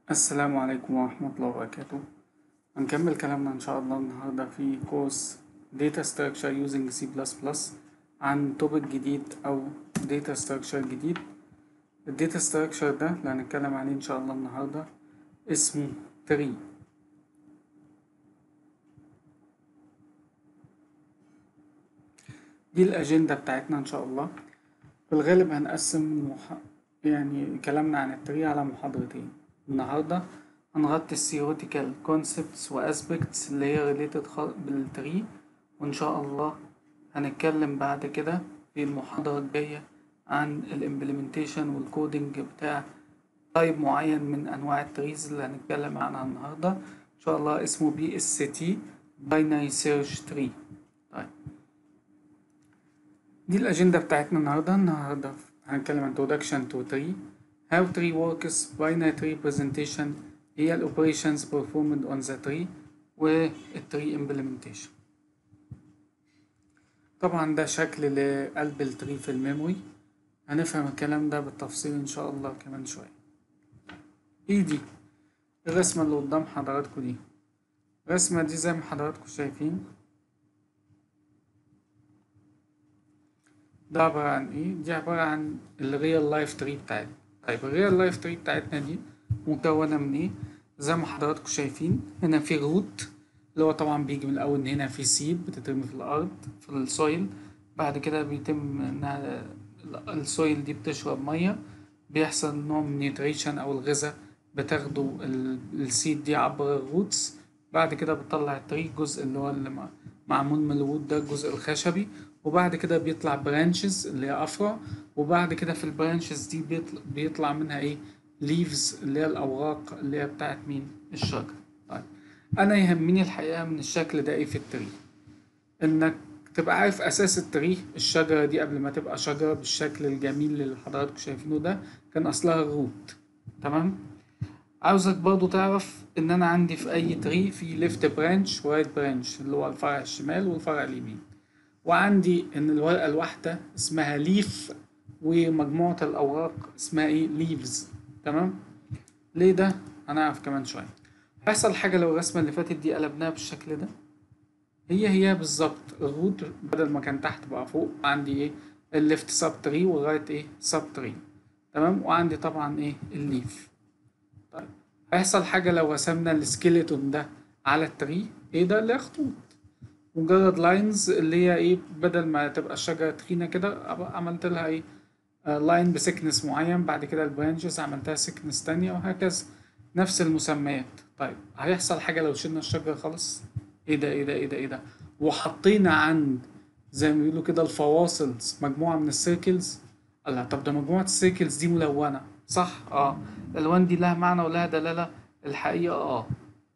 السلام عليكم ورحمة الله وبركاته هنكمل كلامنا إن شاء الله النهاردة في كورس Data Structure using C++ عن توبيك جديد أو Data Structure جديد ال Data Structure ده اللي هنتكلم عليه إن شاء الله النهاردة اسمه Tree دي الأجندة بتاعتنا إن شاء الله في الغالب هنقسم مح... يعني كلامنا عن التري على محاضرتين النهاردة هنغطي الثيوريتيكال كونسبتس واسبكتس اللي هي ريليتد بالتري وإن شاء الله هنتكلم بعد كده في المحاضرة الجاية عن الامبلمنتيشن والكودينج بتاع تايب معين من أنواع التريز اللي هنتكلم عنها النهاردة إن شاء الله اسمه بي اس تي باينري سيرش تري طيب دي الأجندة بتاعتنا النهاردة النهاردة هنتكلم عن introduction to tree how tree works binary tree presentation هي ال operations performed on the tree والtree implementation طبعا ده شكل لقلب التري في الميموري هنفهم الكلام ده بالتفصيل ان شاء الله كمان شوية ايه دي الرسمة اللي قدام حضراتكم دي الرسمة دي زي ما حضراتكم شايفين ده عبارة عن ايه؟ دي عبارة عن الريال لايف تري بتاعتنا طيب الريال لايف تري بتاعتنا دي مكونة من ايه؟ زي ما حضراتكم شايفين هنا في روت اللي هو طبعا بيجي من الأول إن هنا في سيد بتترمي في الأرض في السويل بعد كده بيتم إنها السويل دي بتشرب مية بيحصل نوع من نيوتريشن أو الغذاء بتاخده السيد دي عبر الروتس بعد كده بتطلع التري الجزء اللي هو اللي معمول من الروت ده الجزء الخشبي وبعد كده بيطلع برانشز اللي هي أفرع وبعد كده في البرانشز دي بيطلع, بيطلع منها إيه ليفز اللي هي الأوراق اللي هي بتاعت مين الشجر طيب أنا يهمني الحقيقة من الشكل ده إيه في التري إنك تبقى عارف أساس التري الشجرة دي قبل ما تبقى شجرة بالشكل الجميل اللي حضراتكم شايفينه ده كان أصلها الروت تمام عاوزك برضو تعرف إن أنا عندي في أي تري في ليفت برانش ورايت برانش اللي هو الفرع الشمال والفرع اليمين وعندي ان الورقة الواحدة اسمها ليف ومجموعة الأوراق اسمها ايه ليفز تمام ليه ده هنعرف كمان شوية هيحصل حاجة لو الرسمة اللي فاتت دي قلبناها بالشكل ده هي هي بالظبط الروت بدل ما كان تحت بقى فوق عندي ايه الليفت سب تري والرايت ايه سب تري تمام وعندي طبعا ايه الليف طيب هيحصل حاجة لو رسمنا السكيلتون ده على التري ايه ده اللي خطوط مجرد لاينز اللي هي ايه بدل ما تبقى الشجرة تخينة كده عملت لها ايه لاين بسكنس معين بعد كده البرانشز عملتها سكنس تانية وهكذا نفس المسميات طيب هيحصل حاجة لو شلنا الشجرة خالص ايه ده ايه ده ايه ده ايه ده وحطينا عند زي ما بيقولوا كده الفواصل مجموعة من السيركلز الله طب ده مجموعة السيركلز دي ملونة صح اه الالوان دي لها معنى ولها دلالة الحقيقة اه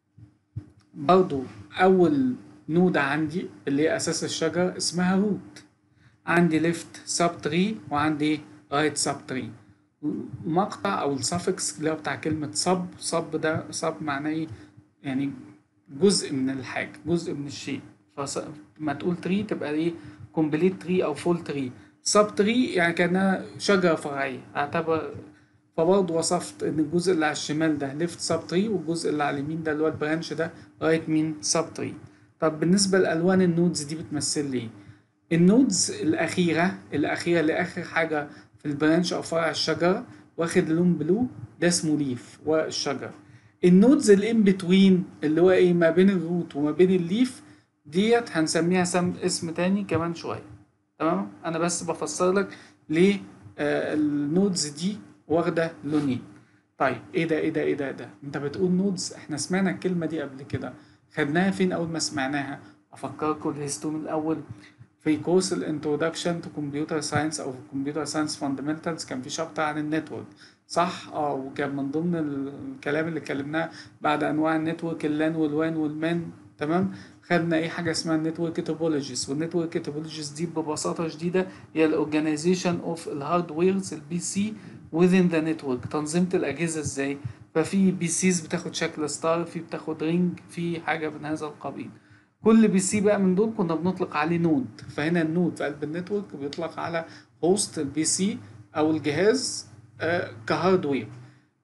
برضو اول نودة عندي اللي هي أساس الشجرة اسمها روت عندي ليفت سب تري وعندي رايت سب تري المقطع أو السفكس اللي هو بتاع كلمة سب سب ده سب معناه إيه يعني جزء من الحاجة جزء من الشيء فما تقول تري تبقى إيه كومبليت تري أو فول تري سب تري يعني كأنها شجرة فرعية أعتبر فبرضه وصفت إن الجزء اللي على الشمال ده ليفت سب تري والجزء اللي على اليمين ده اللي هو البرانش ده رايت مين سب تري طب بالنسبة لألوان النودز دي بتمثل لي النودز الأخيرة الأخيرة لآخر حاجة في البرانش أو فرع الشجرة واخد لون بلو ده اسمه ليف ورق الشجرة النودز الان بتوين اللي هو ايه ما بين الروت وما بين الليف ديت هنسميها سم اسم تاني كمان شوية تمام أنا بس بفسر لك ليه آه النودز دي واخدة لونين طيب ايه ده ايه ده ايه ده ده انت بتقول نودز احنا سمعنا الكلمة دي قبل كده خدناها فين أول ما سمعناها أفكركم الهيستوم الأول في كورس الانترودكشن تو كمبيوتر ساينس أو كمبيوتر ساينس فاندمنتالز كان في شابتر عن النتورك صح اه وكان من ضمن الكلام اللي اتكلمناه بعد أنواع النتورك اللان والوان والمان تمام خدنا ايه حاجه اسمها النتورك توبولوجيز والنتورك توبولوجيز دي ببساطه شديده هي الاورجانيزيشن اوف الهاردويرز البي سي within the network تنظيمه الاجهزه ازاي ففي بي سيز بتاخد شكل ستار في بتاخد رينج في حاجه من هذا القبيل كل بي سي بقى من دول كنا بنطلق عليه نود فهنا النود في قلب النتورك بيطلق على هوست البي سي او الجهاز آه كهاردوير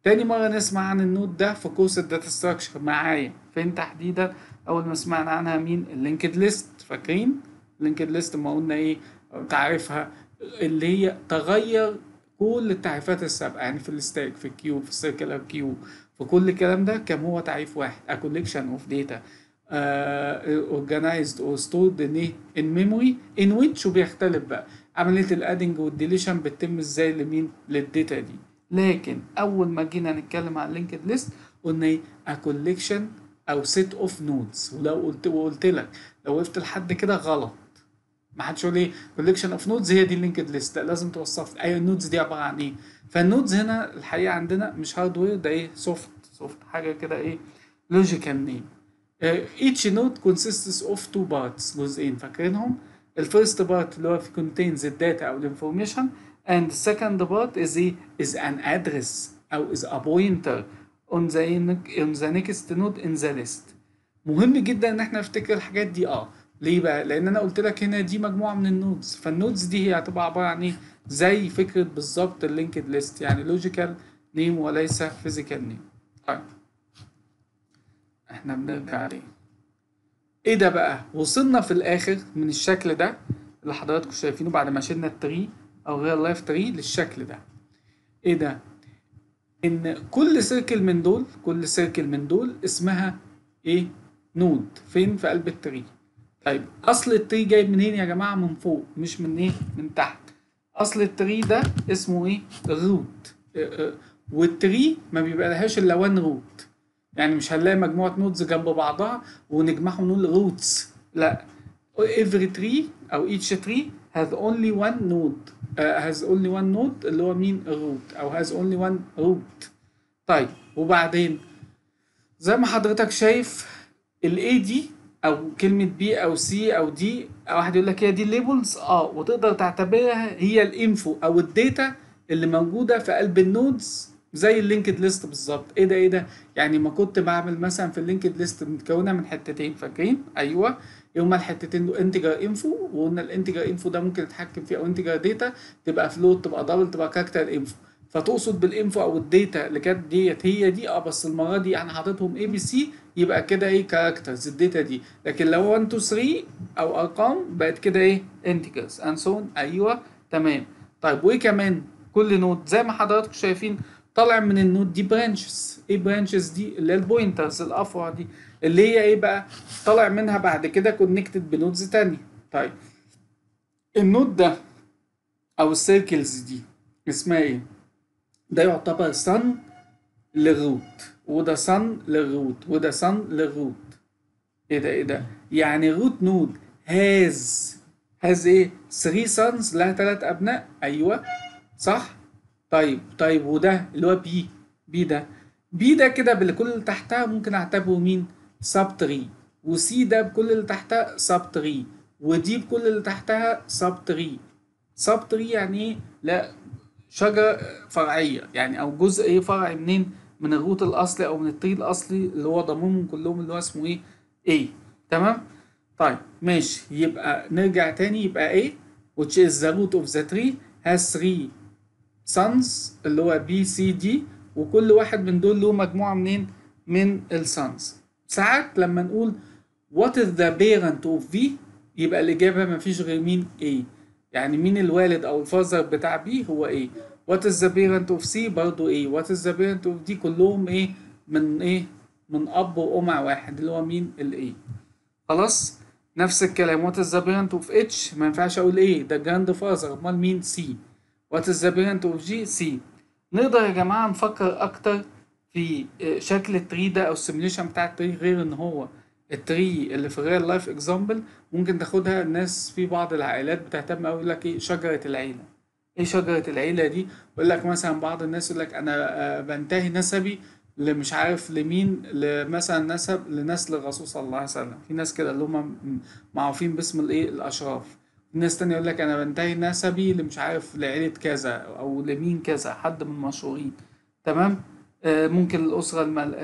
تاني مرة نسمع عن النود ده في كورس الداتا ستراكشر معايا فين تحديدا أول ما سمعنا عنها مين اللينكد ليست فاكرين اللينكد ليست ما قلنا إيه تعرفها اللي هي تغير كل التعريفات السابقة يعني في الستاك في الكيو في السيركلر كيو في كل الكلام ده كان هو تعريف واحد a collection of data uh, organized or stored in ايه in memory in which وبيختلف بقى عملية الادنج والديليشن بتتم ازاي لمين للداتا دي لكن اول ما جينا نتكلم عن لينكد ليست قلنا ايه a collection او set of nodes ولو قلت وقلت لك لو وقفت لحد كده غلط ما حدش يقول ايه كوليكشن اوف نودز هي دي اللينكد ليست لازم توصف ايوه النودز دي عباره عن ايه فالنودز هنا الحقيقه عندنا مش هاردوير ده ايه سوفت سوفت حاجه كده ايه لوجيكال نيم each node consists of two parts جزئين فاكرينهم الفيرست بارت اللي هو في contains الداتا او الانفورميشن and the second part is a, is an address او is a pointer on the on the next node in the list مهم جدا ان احنا نفتكر الحاجات دي اه ليه بقى؟ لأن أنا قلت لك هنا دي مجموعة من النودز، فالنودز دي هي هتبقى عبارة عن إيه؟ زي فكرة بالظبط اللينكد ليست يعني لوجيكال نيم وليس فيزيكال نيم. طيب إحنا بنرجع ليه؟ إيه ده بقى؟ وصلنا في الآخر من الشكل ده اللي حضراتكم شايفينه بعد ما شلنا التري أو ريال لايف تري للشكل ده. إيه ده؟ إن كل سيركل من دول كل سيركل من دول اسمها إيه؟ نود فين في قلب التري. طيب اصل التري جاي منين يا جماعه من فوق مش من ايه من تحت اصل التري ده اسمه ايه روت والتري ما بيبقى لهاش الا وان روت يعني مش هنلاقي مجموعه نودز جنب بعضها ونجمعهم نقول روتس لا every tree او each tree has only one node uh, has only one node اللي هو مين الروت او has only one root طيب وبعدين زي ما حضرتك شايف الاي دي او كلمه بي او سي او دي او واحد يقول لك هي دي الليبلز اه وتقدر تعتبرها هي الانفو او الداتا اللي موجوده في قلب النودز زي اللينكد ليست بالظبط ايه ده ايه ده يعني ما كنت بعمل مثلا في اللينكد ليست متكونه من حتتين فاكرين ايوه هما الحتتين دول انتجر انفو وقلنا الانتجر انفو ده ممكن نتحكم فيه او انتجر داتا تبقى فلوت تبقى دبل تبقى كاركتر انفو فتقصد بالانفو او الداتا اللي كانت ديت هي دي اه بس المره دي انا حاططهم اي بي سي يبقى كده ايه كاركترز الداتا دي لكن لو 1 2 3 او ارقام بقت كده ايه انتجرز اند سو ايوه تمام طيب وايه كمان كل نود زي ما حضراتكم شايفين طالع من النود دي برانشز ايه برانشز دي اللي هي البوينترز الافرع دي اللي هي ايه بقى طالع منها بعد كده كونكتد بنودز تانية طيب النود ده او السيركلز دي اسمها ايه ده يعتبر صن للروت وده صن للروت وده صن للروت ايه ده ايه ده يعني روت نود هاز هاز ايه 3 سانز لها ثلاث ابناء ايوه صح طيب طيب وده اللي هو بي بي ده بي ده كده بكل اللي تحتها ممكن اعتبره مين سب تري وسي ده بكل اللي تحتها سب تري ودي بكل اللي تحتها سب تري سب تري يعني ايه لا شجرة فرعية يعني أو جزء إيه فرعي منين؟ من الروت الأصلي أو من التري الأصلي اللي هو ضمنهم كلهم اللي هو اسمه إيه؟ A تمام؟ طيب ماشي يبقى نرجع تاني يبقى A which is the root of the tree has three sons اللي هو B C D وكل واحد من دول له مجموعة منين؟ من السانز ساعات لما نقول what is the parent of V يبقى الإجابة مفيش غير مين A يعني مين الوالد او الفازر بتاع بي هو ايه وات از ذا بيرنت اوف سي برضه ايه وات از ذا بيرنت اوف دي كلهم ايه من ايه من اب وام واحد اللي هو مين الايه خلاص نفس الكلام وات از ذا بيرنت اوف اتش ما ينفعش اقول ايه ده جراند فازر امال مين سي وات از ذا بيرنت اوف جي سي نقدر يا جماعه نفكر اكتر في شكل التري ده او السيميوليشن بتاع التري غير ان هو التري اللي في الريال لايف اكزامبل ممكن تاخدها الناس في بعض العائلات بتهتم قوي يقول لك ايه شجره العيله ايه شجره العيله دي يقول لك مثلا بعض الناس يقول لك انا بنتهي نسبي لمش عارف لمين مثلا نسب لنسل الرسول صلى الله عليه وسلم في ناس كده اللي هم معروفين باسم الايه الاشراف ناس تانية يقول لك انا بنتهي نسبي لمش عارف لعيله كذا او لمين كذا حد من المشهورين تمام ممكن الأسرة المل...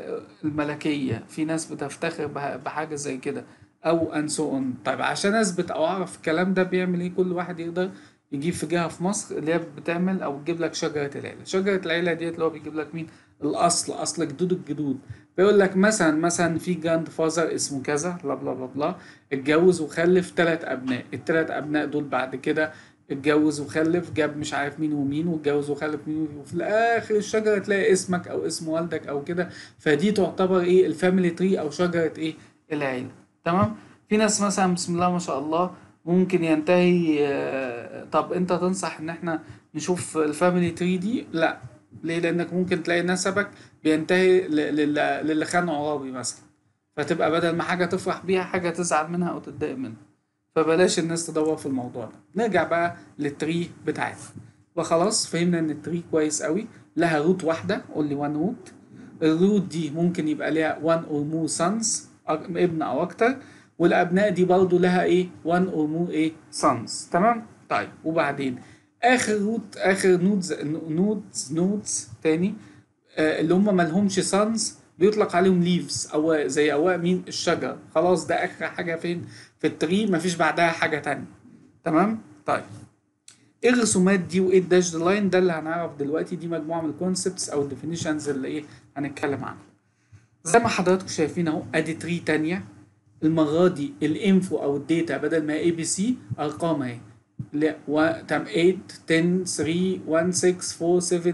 الملكية في ناس بتفتخر بحاجة زي كده أو أن سو أون طيب عشان أثبت أو أعرف الكلام ده بيعمل إيه كل واحد يقدر يجيب في جهه في مصر اللي هي بتعمل او بتجيب لك شجره العيله شجره العيله ديت اللي هو بيجيب لك مين الاصل اصل جدود الجدود بيقول لك مثلا مثلا في جراند فازر اسمه كذا بلا بلا بلا بلا اتجوز وخلف ثلاث ابناء الثلاث ابناء دول بعد كده اتجوز وخلف جاب مش عارف مين ومين واتجوز وخلف مين ومين وفي الاخر الشجره تلاقي اسمك او اسم والدك او كده فدي تعتبر ايه الفاميلي تري او شجره ايه العيله تمام في ناس مثلا بسم الله ما شاء الله ممكن ينتهي آه، طب انت تنصح ان احنا نشوف الفاميلي تري دي لا ليه لانك ممكن تلاقي نسبك بينتهي ل- لل- للي خان عرابي مثلا فتبقى بدل ما حاجه تفرح بيها حاجه تزعل منها او تتضايق منها فبلاش الناس تدور في الموضوع ده نرجع بقى للتري بتاعتنا وخلاص فهمنا ان التري كويس قوي لها روت واحده only one روت الروت دي ممكن يبقى ليها one or more sons أك- ابن او اكتر والابناء دي برضو لها ايه one or more ايه sons تمام طيب وبعدين اخر روت اخر نودز نودز نودز تاني آه، اللي هم مالهمش سانز بيطلق عليهم ليفز او زي اوراق مين الشجر خلاص ده اخر حاجه فين في التري مفيش بعدها حاجه تانية تمام طيب ايه الرسومات دي وايه الداش لاين ده اللي هنعرف دلوقتي دي مجموعه من الكونسبتس او الديفينيشنز اللي ايه هنتكلم عنها زي ما حضراتكم شايفين اهو ادي تري تانية المره دي الانفو او الداتا بدل ما اي بي سي ارقام اهي لا و تم 8 10 3 1 6 4 7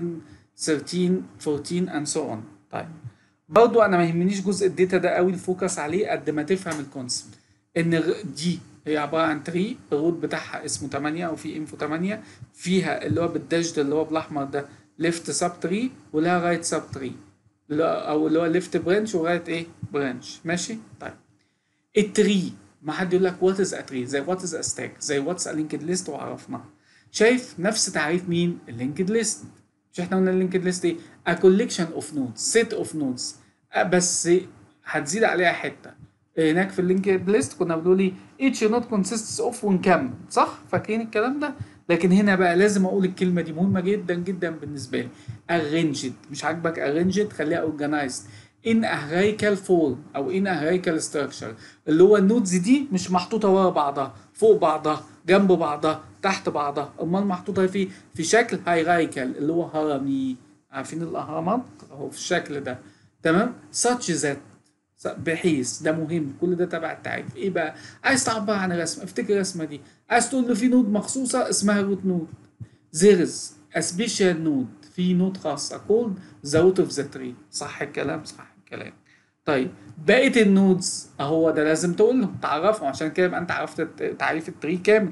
13 14 and so on طيب برضو انا ما يهمنيش جزء الداتا ده قوي الفوكس عليه قد ما تفهم الكونسبت ان غ- دي هي عباره عن تري الروت بتاعها اسمه 8 او في انفو 8 فيها اللي هو بالداش ده اللي هو بالاحمر ده ليفت سب تري ولها رايت سب تري او اللي هو ليفت برانش ورايت ايه برانش ماشي طيب التري ما حد يقول لك وات از ا تري زي وات از ا ستاك زي واتس ا لينكد ليست وعرفناها شايف نفس تعريف مين اللينكد ليست مش احنا قلنا اللينكد ليست ايه a collection of nodes set of nodes أه بس هتزيد عليها حته هناك في اللينكد ليست كنا بنقول ايه each node consists of ونكمل صح فاكرين الكلام ده لكن هنا بقى لازم اقول الكلمه دي مهمه جدا جدا بالنسبه لي arranged مش عاجبك arranged خليها organized in a hierarchical form او in a hierarchical structure اللي هو النودز دي مش محطوطه ورا بعضها فوق بعضها جنب بعضها تحت بعضها امال محطوطه في في شكل hierarchical اللي هو هرمي عارفين الاهرامات اهو في الشكل ده تمام such that بحيث ده مهم كل ده تبع التعريف ايه بقى عايز تعبر عن رسمه افتكر الرسمه دي عايز تقول له في نود مخصوصه اسمها روت نود there is a special node في نود خاصه called the root of the tree صح الكلام صح الكلام طيب بقيه النودز اهو ده لازم تقول له تعرفهم عشان كده يبقى انت عرفت الت- تعريف التري كامل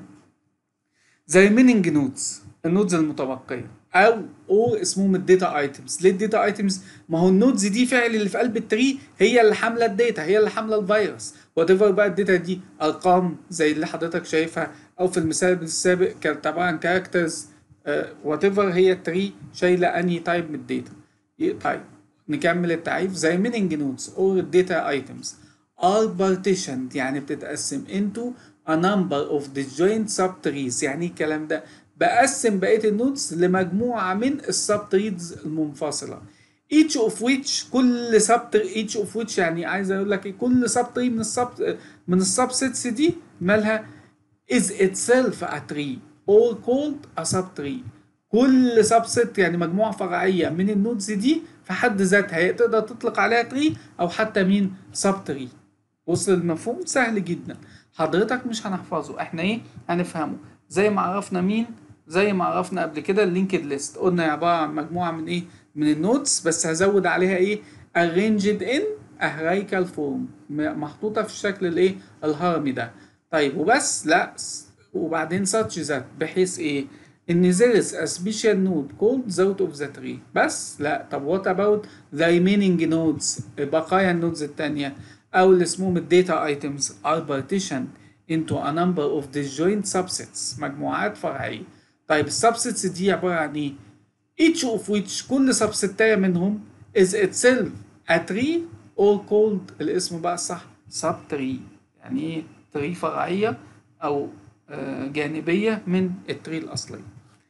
زي ميننج نودز النودز المتبقيه او او اسمهم الداتا ايتمز ليه الداتا ايتمز ما هو النودز دي فعل اللي في قلب التري هي اللي حامله الداتا هي اللي حامله الفيروس وات ايفر بقى الداتا دي ارقام زي اللي حضرتك شايفها او في المثال السابق كانت طبعا كاركترز وات ايفر هي التري شايله انهي تايب من الداتا طيب نكمل التعريف زي ميننج نودز اور الداتا ايتمز are partitioned يعني بتتقسم into a number of disjoint subtrees يعني ايه الكلام ده بقسم بقيه النودز لمجموعه من السبتريز المنفصله each of which كل سبتر each of which يعني عايز اقول لك ايه كل سبتري من السب من السبسيتس دي مالها is itself a tree or called a subtree كل سبست يعني مجموعة فرعية من النودز دي في حد ذاتها هي تقدر تطلق عليها تري أو حتى مين سب تري وصل المفهوم سهل جدا حضرتك مش هنحفظه احنا ايه هنفهمه زي ما عرفنا مين زي ما عرفنا قبل كده اللينكد ليست قلنا عبارة عن مجموعة من ايه من النودز بس هزود عليها ايه arranged in a hierarchical form م- محطوطة في الشكل الايه الهرمي ده طيب وبس لا س- وبعدين such that بحيث ايه ان there is a special node called the root of the tree بس لا طب what about the remaining nodes بقايا النودز التانية او اللي اسمهم الداتا items are partitioned into a number of disjoint subsets مجموعات فرعية طيب السبسيتس دي عبارة عن ايه each of which كل سبستاية منهم is itself a tree or called الاسم بقى الصح sub tree يعني ايه تري فرعية او آه، جانبية من التري الأصلية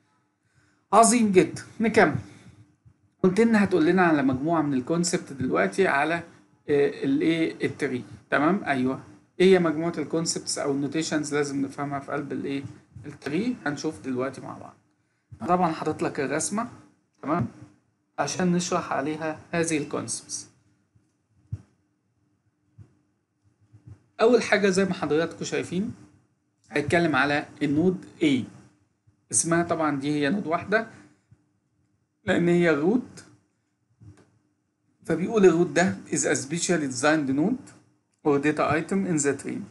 عظيم جدا نكمل قلت لنا هتقول لنا على مجموعة من الكونسبت دلوقتي على آه، الايه التري تمام ايوه ايه هي مجموعة الكونسبتس او النوتيشنز لازم نفهمها في قلب الايه التري هنشوف دلوقتي مع بعض طبعا حاطط لك الرسمة تمام عشان نشرح عليها هذه الكونسبتس أول حاجة زي ما حضراتكم شايفين هيتكلم على النود A اسمها طبعا دي هي نود واحدة لأن هي الروت فبيقول الروت ده is a specially designed node or data item in the tree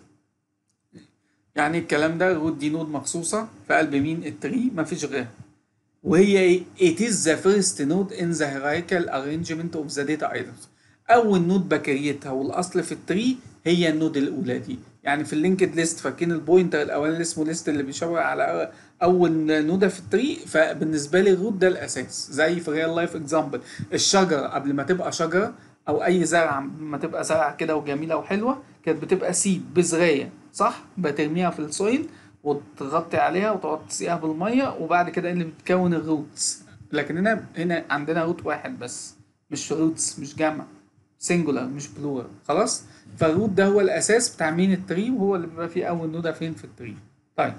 يعني الكلام ده الروت دي نود مخصوصة في قلب مين التري مفيش غيرها وهي ايه it is the first node in the hierarchical arrangement of the data items أول نود بكريتها والأصل في التري هي النود الأولى دي يعني في اللينكد ليست فاكرين البوينتر الأولاني اللي اسمه ليست اللي بيشاور على أول نودة في التري فبالنسبة لي الروت ده الأساس زي في ريال لايف اكزامبل الشجرة قبل ما تبقى شجرة أو أي زرعة ما تبقى زرعة كده وجميلة وحلوة كانت بتبقى سيد بذرية صح بترميها في السويل وتغطي عليها وتقعد تسقيها بالميه وبعد كده اللي بتكون الروتس لكن هنا هنا عندنا روت واحد بس مش روتس مش جمع سنجولار مش بلورال خلاص فالروت ده هو الاساس بتاع مين التري وهو اللي بيبقى فيه اول نوده فين في التري طيب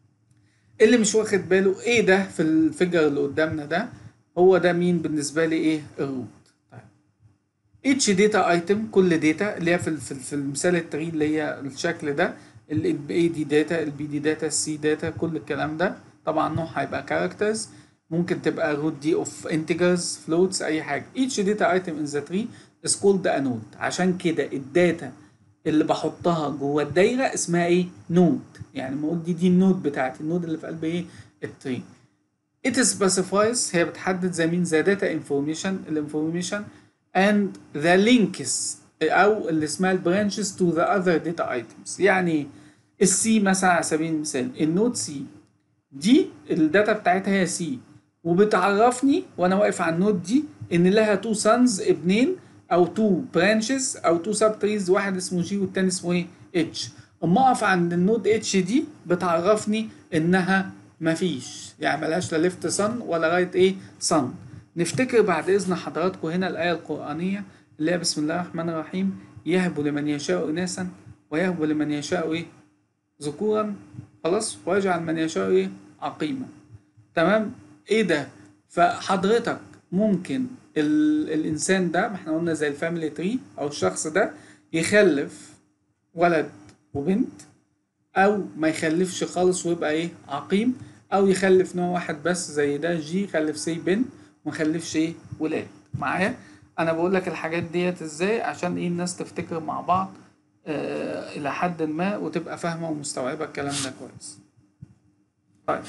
اللي مش واخد باله ايه ده في الفيجر اللي قدامنا ده هو ده مين بالنسبه لي ايه الروت طيب اتش داتا ايتم كل داتا اللي هي في في, في المثال التري اللي هي الشكل ده الاي دي داتا البي دي داتا السي داتا كل الكلام ده طبعا نوع هيبقى كاركترز ممكن تبقى روت دي اوف انتجرز فلوتس اي حاجه each data item in the tree is called a node عشان كده الداتا اللي بحطها جوه الدايره اسمها ايه نود يعني ما اقول دي دي النود بتاعتي النود اللي في قلب ايه التري it specifies هي بتحدد زي مين the data information الانفورميشن and the links او اللي اسمها البرانشز تو ذا اذر داتا ايتمز يعني السي مثلا على سبيل المثال النود سي دي الداتا بتاعتها هي سي وبتعرفني وانا واقف على النود دي ان لها تو سانز ابنين او تو برانشز او تو سب تريز واحد اسمه جي والتاني اسمه ايه اتش اما اقف عند النود اتش دي بتعرفني انها مفيش يعني ملهاش لا ليفت صن ولا رايت ايه صن نفتكر بعد اذن حضراتكم هنا الايه القرانيه اللي هي بسم الله الرحمن الرحيم يهب لمن يشاء اناسا ويهب لمن يشاء ايه ذكورا خلاص ويجعل من يشاء ايه عقيما تمام ايه ده فحضرتك ممكن ال... الانسان ده ما احنا قلنا زي الفاميلي تري او الشخص ده يخلف ولد وبنت او ما يخلفش خالص ويبقى ايه عقيم او يخلف نوع واحد بس زي ده جي يخلف سي بنت وما يخلفش ايه ولاد معايا انا بقول لك الحاجات ديت ازاي عشان ايه الناس تفتكر مع بعض آه الى حد ما وتبقى فاهمه ومستوعبه الكلام ده كويس طيب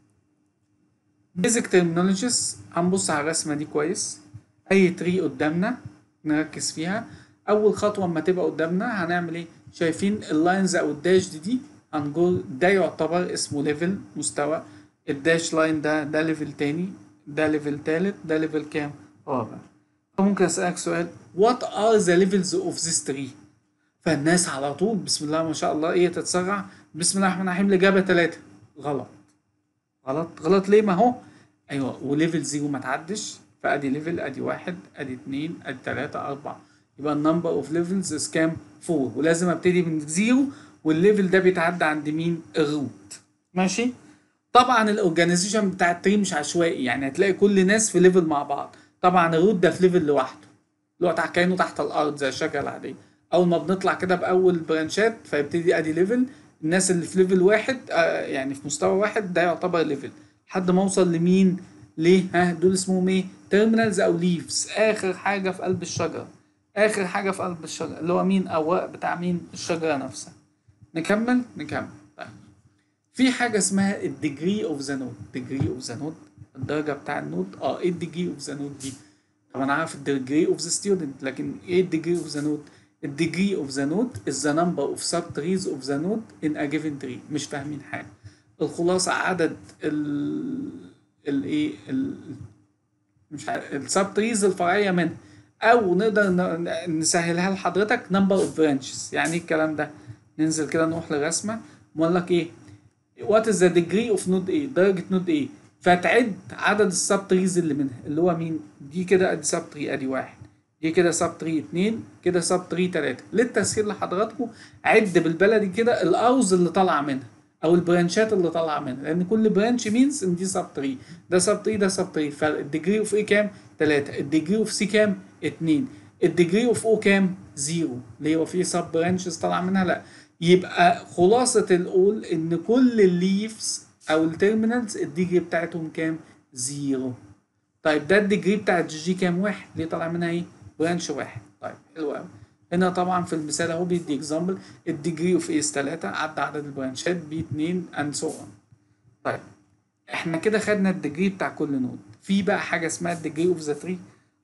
بيزك ترمينولوجيز هنبص على الرسمه دي كويس اي تري قدامنا نركز فيها اول خطوه اما تبقى قدامنا هنعمل ايه شايفين اللاينز او الداش دي دي هنقول ده يعتبر اسمه ليفل مستوى الداش لاين ده ده ليفل تاني ده ليفل تالت ده ليفل كام رابع ممكن اسالك سؤال what are the levels of this tree فالناس على طول بسم الله ما شاء الله ايه تتسرع بسم الله الرحمن الرحيم الاجابه ثلاثه غلط غلط غلط ليه ما هو ايوه وليفل زيرو ما تعدش فادي ليفل ادي واحد ادي اتنين ادي تلاته اربعه يبقى النمبر اوف ليفلز از كام فور ولازم ابتدي من زيرو والليفل ده بيتعدى عند مين الروت ماشي طبعا الاورجانيزيشن بتاع التري مش عشوائي يعني هتلاقي كل ناس في ليفل مع بعض طبعا الروت ده في ليفل لوحده اللي هو كانه تحت الارض زي الشجره العاديه اول ما بنطلع كده باول برانشات فيبتدي ادي ليفل الناس اللي في ليفل واحد آه يعني في مستوى واحد ده يعتبر ليفل لحد ما اوصل لمين ليه ها دول اسمهم ايه تيرمينالز او ليفز اخر حاجه في قلب الشجره اخر حاجه في قلب الشجره اللي هو مين اوراق بتاع مين الشجره نفسها نكمل نكمل طيب في حاجه اسمها الديجري اوف ذا نود ديجري اوف ذا نود الدرجه بتاع النود اه ايه الديجري اوف ذا نود دي طب انا عارف الديجري اوف ذا ستودنت لكن ايه الديجري اوف ذا نود الديجري اوف ذا نود is the number of subtrees of the node in a given tree مش فاهمين حاجه الخلاصه عدد ال الايه ال مش عارف السب تريز الفرعيه منها او نقدر نسهلها لحضرتك نمبر اوف برانشز يعني ايه الكلام ده ننزل كده نروح لرسمه بقول لك ايه وات از ذا ديجري اوف نود ايه درجه نود ايه فتعد عدد السب تريز اللي منها اللي هو مين دي كده ادي سب تري ادي واحد دي كده سب تري اتنين كده سب تري تلاته للتسهيل لحضراتكم عد بالبلدي كده الارز اللي طالعه منها او البرانشات اللي طالعه منها لان كل برانش مينز ان دي سب تري ده سب تري ده سب تري فالديجري اوف ايه كام 3 الديجري اوف سي كام 2 الديجري اوف او كام 0 ليه هو في سب برانشز طالعه منها لا يبقى خلاصه الاول ان كل الليفز او التيرمينالز الديجري بتاعتهم كام 0 طيب ده الديجري بتاع الجي جي كام واحد ليه طالع منها ايه برانش واحد طيب حلو قوي هنا طبعا في المثال اهو بيدي اكزامبل الديجري اوف ايس 3 عدى عدد البرانشات بي 2 اند سو اون طيب احنا كده خدنا الديجري بتاع كل نود في بقى حاجه اسمها الديجري اوف ذا تري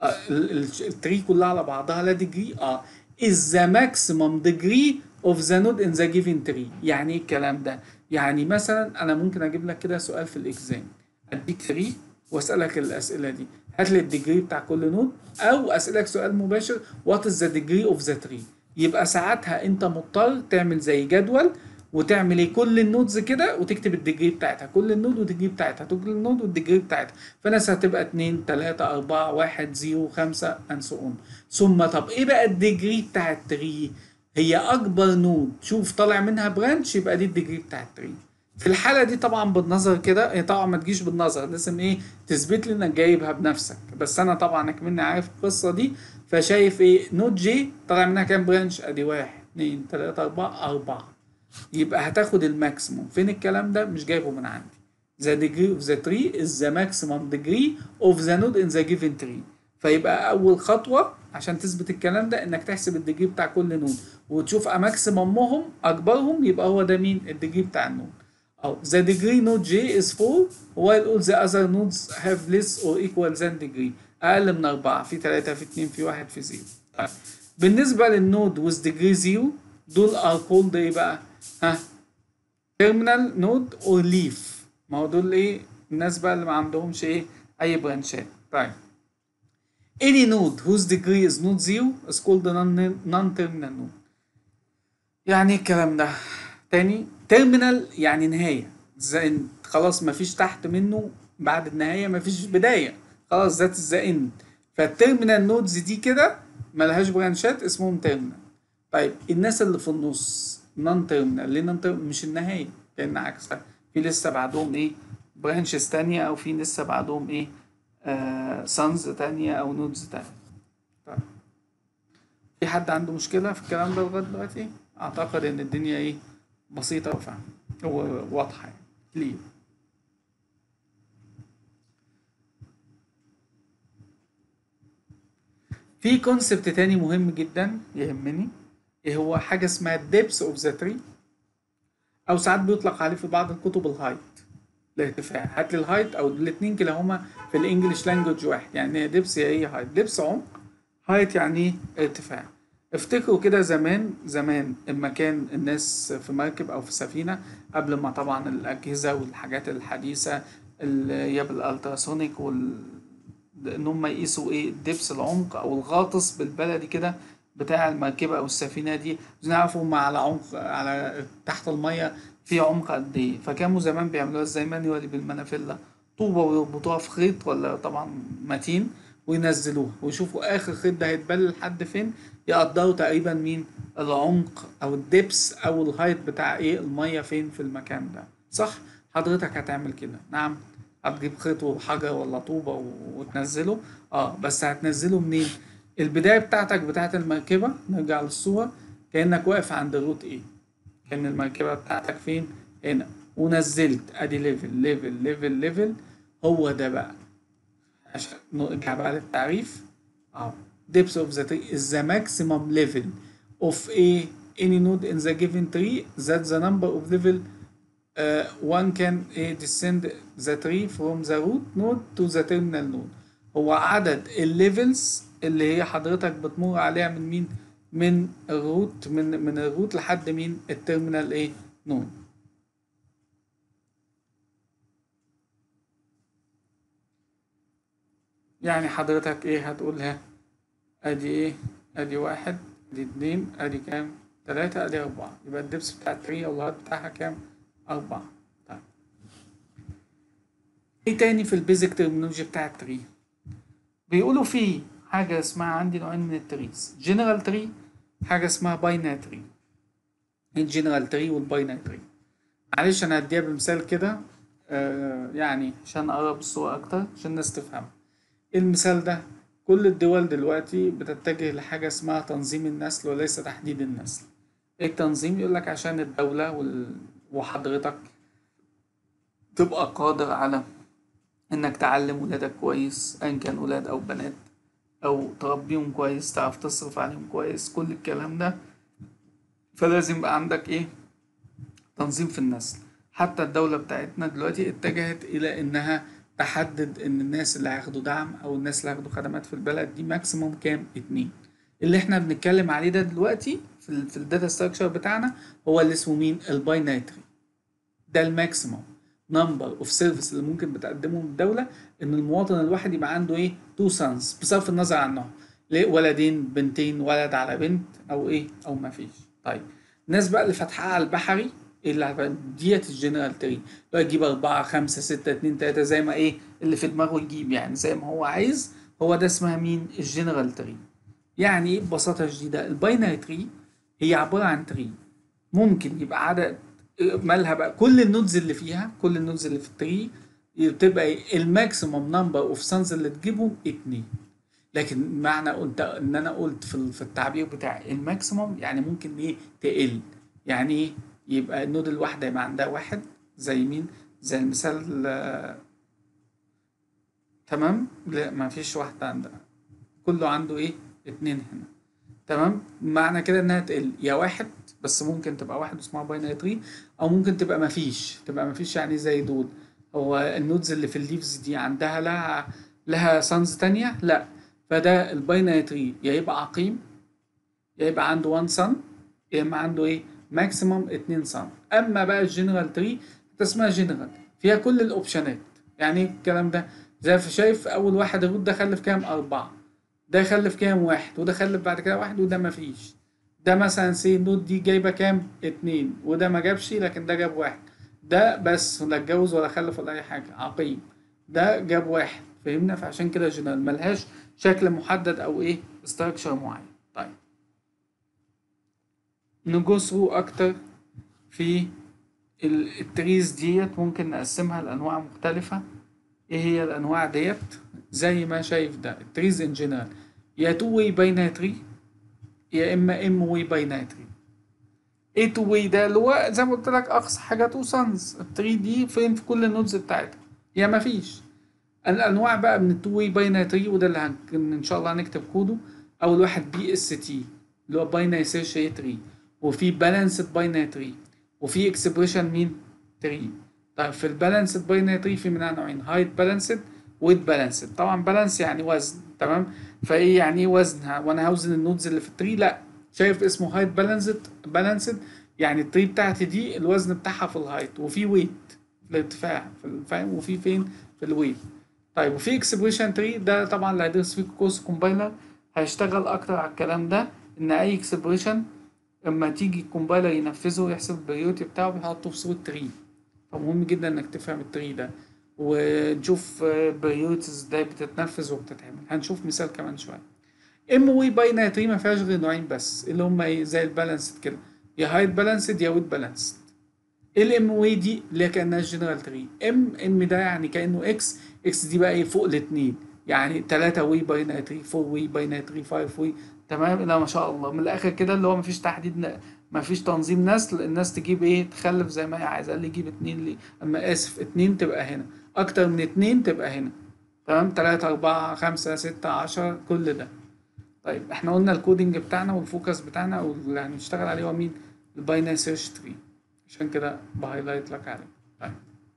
التري كلها على بعضها لا ديجري اه is the maximum degree of the node in the given tree يعني ايه الكلام ده يعني مثلا انا ممكن اجيب لك كده سؤال في الاكزام اديك 3 واسالك الاسئله دي هات لي الديجري بتاع كل نود او اسالك سؤال مباشر وات از ذا ديجري اوف ذا تري يبقى ساعتها انت مضطر تعمل زي جدول وتعمل ايه كل النودز كده وتكتب الديجري بتاعتها كل النود والديجري بتاعتها كل النود والديجري بتاعتها فناس هتبقى 2 3 4 1 0 5 اند سو اون ثم طب ايه بقى الديجري بتاع التري هي اكبر نود شوف طالع منها برانش يبقى دي الديجري بتاع التري في الحالة دي طبعا بالنظر كده هي طبعا ما تجيش بالنظر لازم ايه تثبت لي انك جايبها بنفسك بس انا طبعا كمني عارف القصة دي فشايف ايه نوت جي طالع منها كام برانش ادي واحد اتنين تلاتة اربعة اربعة يبقى هتاخد الماكسيموم فين الكلام ده مش جايبه من عندي the degree of the tree is the maximum degree of the node in the given tree فيبقى اول خطوة عشان تثبت الكلام ده انك تحسب الديجري بتاع كل نود وتشوف ماكسيممهم اكبرهم يبقى هو ده مين الديجري بتاع النود أو the degree node j is 4 while all the other nodes have less or equal than degree أقل من 4 في 3 في 2 في 1 في 0 طيب بالنسبة للنود with degree 0 دول are called إيه بقى؟ ها terminal node or leaf ما هو دول إيه الناس بقى اللي ما عندهمش إيه أي برانشات طيب any node whose degree is not 0 is called a non-terminal node يعني الكلام ده تاني تيرمينال يعني نهاية زي خلاص مفيش تحت منه بعد النهاية مفيش بداية خلاص ذات ذا اند فالتيرمينال نودز دي كده ملهاش برانشات اسمهم تيرمينال طيب الناس اللي في النص نون تيرمينال ليه نون تيرمينال مش النهاية كأن عكسها في لسه بعدهم ايه برانشز تانية او في لسه بعدهم ايه آه سانز تانية او نودز تانية طيب في حد عنده مشكلة في الكلام ده لغاية دلوقتي اعتقد ان الدنيا ايه بسيطة وفاهمة وواضحة يعني كلير في كونسبت تاني مهم جدا يهمني ايه هو حاجة اسمها depth اوف ذا tree او ساعات بيطلق عليه في بعض الكتب الهايت الارتفاع هات لي الهايت او الاتنين كلاهما في الانجليش لانجوج واحد يعني ديبس هي ايه هايت ديبس عمق هايت يعني ارتفاع افتكروا كده زمان زمان اما كان الناس في مركب او في سفينه قبل ما طبعا الاجهزه والحاجات الحديثه اللي هي بالالتراسونيك وال ان هم يقيسوا ايه الدبس العمق او الغاطس بالبلدي كده بتاع المركبه او السفينه دي عشان يعرفوا هم على عمق على تحت الميه في عمق قد ايه فكانوا زمان بيعملوها ازاي مانيوالي بالمنافله طوبه ويربطوها في خيط ولا طبعا متين وينزلوها ويشوفوا اخر خيط ده هيتبل لحد فين يقدروا تقريبا مين العمق او الدبس او الهايت بتاع ايه الميه فين في المكان ده صح حضرتك هتعمل كده نعم هتجيب خيط وحجر ولا طوبة وتنزله اه بس هتنزله منين البداية بتاعتك بتاعت المركبة نرجع للصورة كأنك واقف عند الروت ايه كأن المركبة بتاعتك فين هنا ونزلت ادي ليفل ليفل ليفل ليفل هو ده بقى عشان نرجع بقى للتعريف اه depth of the tree is the maximum level of a any node in the given tree that the number of level uh, one can uh, descend the tree from the root node to the terminal node هو عدد الليفلز اللي هي حضرتك بتمر عليها من مين من الروت من من الروت لحد مين التيرمينال ايه نود يعني حضرتك ايه هتقولها ادي ايه ادي واحد ادي اتنين ادي كام تلاتة ادي اربعة يبقى الدبس بتاع التري او الهايت بتاعها كام اربعة طيب ايه تاني في البيزك ترمينولوجي بتاع التري بيقولوا في حاجة اسمها عندي نوعين من التريز جنرال تري حاجة اسمها باينري تري الجنرال تري والباينري تري معلش انا هديها بمثال كده آه يعني عشان اقرب الصورة اكتر عشان الناس تفهم المثال ده كل الدول دلوقتي بتتجه لحاجة اسمها تنظيم النسل وليس تحديد النسل ايه التنظيم يقول لك عشان الدولة وال... وحضرتك تبقى قادر على انك تعلم ولادك كويس ايا كان ولاد او بنات او تربيهم كويس تعرف تصرف عليهم كويس كل الكلام ده فلازم يبقى عندك ايه تنظيم في النسل حتى الدولة بتاعتنا دلوقتي اتجهت الى انها تحدد ان الناس اللي هياخدوا دعم او الناس اللي هياخدوا خدمات في البلد دي ماكسيموم كام اتنين اللي احنا بنتكلم عليه ده دلوقتي في ال في الداتا ستراكشر بتاعنا هو اللي اسمه مين البايناتري ده الماكسيموم نمبر اوف سيرفيس اللي ممكن بتقدمهم الدولة ان المواطن الواحد يبقى عنده ايه تو سانز بصرف النظر عنهم ليه ولدين بنتين ولد على بنت او ايه او ما فيش طيب الناس بقى اللي فاتحاها على البحري اللي ديت الجنرال تري لو يجيب أربعة خمسة ستة اتنين تلاتة زي ما ايه اللي في دماغه يجيب يعني زي ما هو عايز هو ده اسمها مين الجنرال تري يعني ايه ببساطة شديدة الباينري تري هي عبارة عن تري ممكن يبقى عدد مالها بقى كل النودز اللي فيها كل النودز اللي في التري بتبقى ايه الماكسيموم نمبر اوف سانز اللي تجيبهم اتنين لكن معنى قلت ان انا قلت في في التعبير بتاع الماكسيموم يعني ممكن ايه تقل يعني ايه يبقى النود الواحدة يبقى عندها واحد زي مين زي المثال آه، تمام لا ما فيش واحدة عندها كله عنده ايه اتنين هنا تمام معنى كده انها تقل يا واحد بس ممكن تبقى واحد اسمها باينري تري او ممكن تبقى ما فيش تبقى ما فيش يعني زي دول هو النودز اللي في الليفز دي عندها لها لها سانز تانية لا فده الباينري تري يا يبقى عقيم يا يبقى عنده 1 سن يا اما عنده ايه ماكسيموم 2 سم اما بقى الجنرال تري اسمها جنرال فيها كل الاوبشنات يعني ايه الكلام ده زي ما شايف اول واحد الروت ده خلف كام اربعة ده يخلف كام واحد وده خلف بعد كده واحد وده مفيش ده مثلا سي النوت دي جايبه كام اتنين وده ما جابش لكن ده جاب واحد ده بس لا اتجوز ولا خلف ولا اي حاجه عقيم ده جاب واحد فهمنا فعشان كده جنرال ملهاش شكل محدد او ايه استراكشر معين طيب نجو ثرو اكتر في ال- التريز ديت ممكن نقسمها لانواع مختلفه ايه هي الانواع ديت زي ما شايف ده التريز ان جنرال يا تو واي بايناتري يا اما ام واي بايناتري ايه تو واي ده اللي هو زي ما قلت لك اقصى حاجه تو سانز التري دي فين في كل النودز بتاعتها يا ما فيش الانواع بقى من التو واي بايناتري وده اللي هن... ان شاء الله هنكتب كوده اول واحد بي اس تي اللي هو باينري سيرش تري وفي بالانسد باينري تري وفي اكسبريشن مين تري طيب في البالانسد باينري تري في منها نوعين هايت بالانسد ويت بالانسد طبعا بالانس يعني وزن تمام فايه يعني ايه وزن وانا هوزن النودز اللي في التري لا شايف اسمه هايت بالانسد بالانسد يعني التري بتاعتي دي الوزن بتاعها في الهايت وفي ويت في الارتفاع في ال- فاهم وفي فين في الويت طيب وفي اكسبريشن تري ده طبعا اللي هيدرس فيه كورس كومبايلر هيشتغل اكتر على الكلام ده ان اي اكسبريشن لما تيجي الكومبايلر ينفذه يحسب البريورتي بتاعه بيحطه في صورة تري فمهم جدا انك تفهم التري ده ونشوف بريورتيز ازاي بتتنفذ وبتتعمل هنشوف مثال كمان شويه ام وي باينري تري ما فيهاش غير نوعين بس اللي هم ايه زي البالانسد كده يا هايت بالانسد يا ويت بالانسد الام وي دي اللي هي كانها جنرال تري ام ام ده يعني كانه اكس اكس دي بقى ايه فوق الاثنين يعني 3 وي باينري تري 4 وي باينري تري 5 وي تمام لا ما شاء الله من الاخر كده اللي هو مفيش تحديد ن- مفيش تنظيم نسل الناس تجيب ايه تخلف زي ما هي عايزه اللي يجيب اتنين ليه اما اسف اتنين تبقى هنا اكتر من اتنين تبقى هنا تمام تلاتة أربعة خمسة ستة عشرة كل ده طيب احنا قلنا الكودينج بتاعنا والفوكس بتاعنا او اللي هنشتغل عليه هو مين الباينري سيرش تري عشان كده بهايلايت لك عليه طيب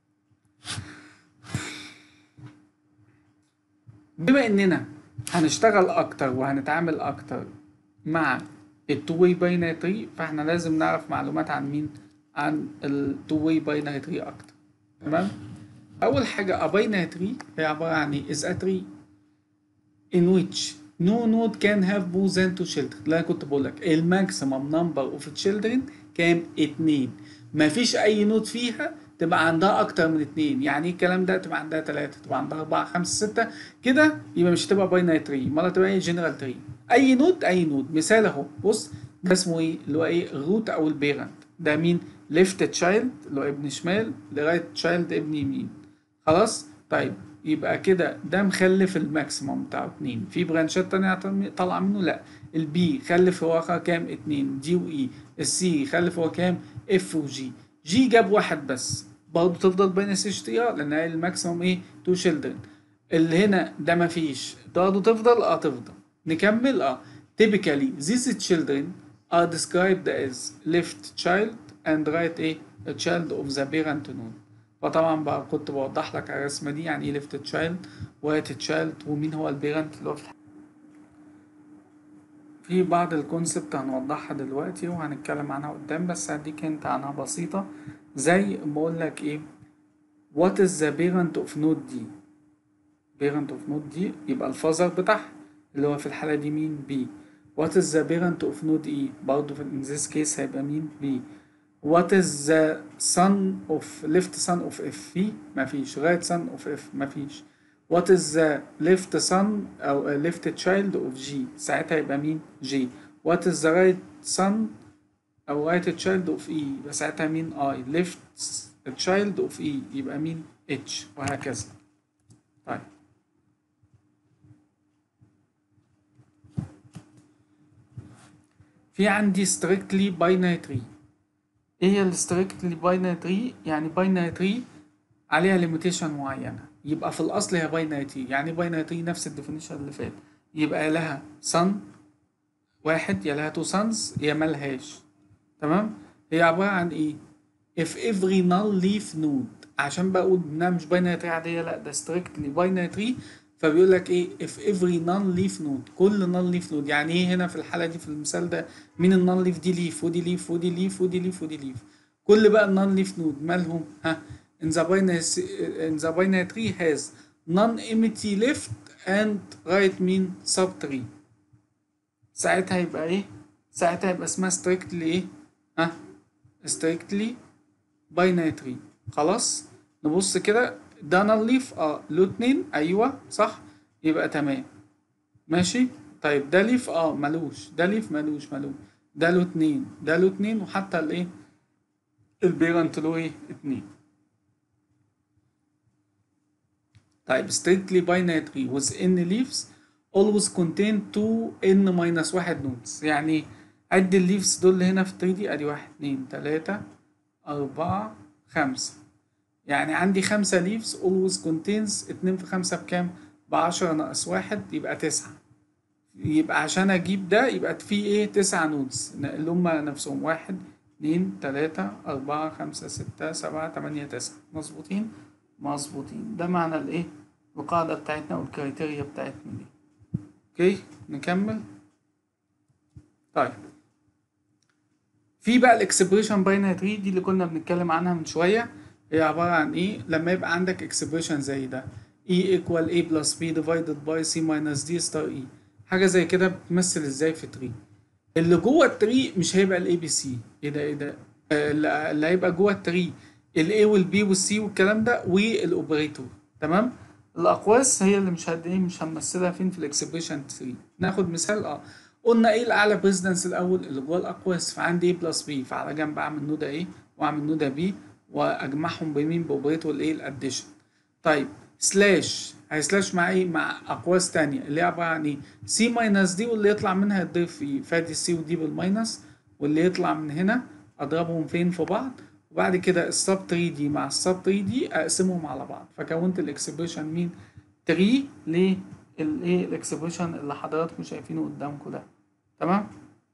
بما اننا هنشتغل اكتر وهنتعامل اكتر مع التو واي باينري تري فاحنا لازم نعرف معلومات عن مين عن التو واي باينري تري اكتر تمام اول حاجه a binary tree هي عباره عن ايه is a tree in which no node can have more than two children اللي انا كنت بقول لك الماكسيمم نمبر اوف children كام اتنين مفيش اي نود فيها تبقى عندها اكتر من اتنين يعني ايه الكلام ده تبقى عندها تلاتة تبقى عندها اربعة خمسة ستة كده يبقى مش هتبقى باينري تري امال هتبقى ايه جنرال تري اي نود اي نود مثال اهو بص ده اسمه ايه اللي هو ايه الروت او البيرنت ده مين ليفت تشايلد اللي هو ابن شمال لرايت تشايلد ابن يمين خلاص طيب يبقى كده ده مخلف الماكسيموم بتاعه اتنين في برانشات تانية طالعة منه لا البي خلف هو كام اتنين دي واي السي خلف هو كام اف وجي جي جاب واحد بس برضه تفضل باينس اتش تي ار لان هي الماكسيموم ايه تو شيلدرن اللي هنا ده مفيش برضه تفضل اه تفضل نكمل اه typically these children are described as left child and right a child of the parent node فطبعا بقى كنت بوضح لك على الرسمه دي يعني ايه left child right child ومين هو البيرنت اللي هو في في بعض الكونسبت هنوضحها دلوقتي وهنتكلم عنها قدام بس هديك انت عنها بسيطة زي ما اقول لك ايه what is the parent of node دي parent of node دي يبقى الفازر بتاعها اللي هو في الحالة دي مين B what is the parent of node E برضه في in this case هيبقى مين B what is the son of left son of F في مفيش right son of F مفيش what is the left son أو left child of G ساعتها يبقى مين G what is the right son أو right child of E يبقى ساعتها مين I left child of E يبقى مين H وهكذا طيب في عندي strictly binary tree ايه هي ال strictly binary tree يعني binary tree عليها limitation معينة يبقى في الأصل هي binary tree يعني binary tree نفس الديفينيشن اللي فات يبقى لها son واحد يا لها two sons يا ملهاش تمام هي عبارة عن ايه if every null leaf node عشان بقول انها مش binary tree عادية لا ده strictly binary tree فبيقول لك ايه if every non leaf node كل non leaf node يعني ايه هنا في الحالة دي في المثال ده مين النون ليف دي ليف ودي ليف ودي ليف ودي ليف ودي ليف كل بقى النون ليف نود مالهم ها in the binary in the binary tree has non empty left and right mean sub tree ساعتها يبقى ايه ساعتها يبقى اسمها strictly ايه ها strictly binary tree خلاص نبص كده ده نون ليف اه له اتنين ايوه صح يبقى تمام ماشي طيب ده ليف اه ملوش ده ليف ملوش ملوش ده له اتنين ده له اتنين وحتى الايه البيرنت له ايه اتنين طيب strictly binary tree with n leaves always contain 2 n minus 1 nodes يعني عد الليفز دول اللي هنا في 3 دي ادي واحد اتنين تلاتة أربعة خمسة يعني عندي خمسة leaves always contains اتنين في خمسة بكام؟ بعشرة ناقص واحد يبقى تسعة يبقى عشان اجيب ده يبقى في ايه تسعة نودز اللي هم نفسهم واحد اتنين تلاتة أربعة خمسة ستة سبعة تمانية تسعة مظبوطين مظبوطين ده معنى الايه القاعدة بتاعتنا والكريتيريا بتاعتنا دي اوكي نكمل طيب في بقى الاكسبريشن باينري تري دي اللي كنا بنتكلم عنها من شوية هي عبارة عن ايه لما يبقى عندك اكسبريشن زي ده e equal a plus b divided by c minus d star e حاجه زي كده بتمثل ازاي في تري اللي جوه التري مش هيبقى الاي بي سي ايه ده ايه ده آه اللي هيبقى جوه التري الاي والبي والسي والكلام ده والاوبريتور تمام الاقواس هي اللي مش هد ايه مش هنمثلها فين في الاكسبريشن تري ناخد مثال اه قلنا ايه الاعلى بريزدنس الاول اللي جوه الاقواس فعندي ايه بلس بي فعلى جنب اعمل نوده ايه واعمل نوده بي واجمعهم بمين باوبريتور الايه الاديشن طيب سلاش هيسلاش مع ايه مع اقواس تانية اللي هي عبارة عن ايه سي ماينس دي واللي يطلع منها يتضرب في فادي سي ودي بالماينس واللي يطلع من هنا اضربهم فين في بعض وبعد كده السب 3 دي مع السب 3 دي اقسمهم على بعض فكونت الاكسبريشن مين 3 للايه الاكسبريشن اللي حضراتكم شايفينه قدامكم ده تمام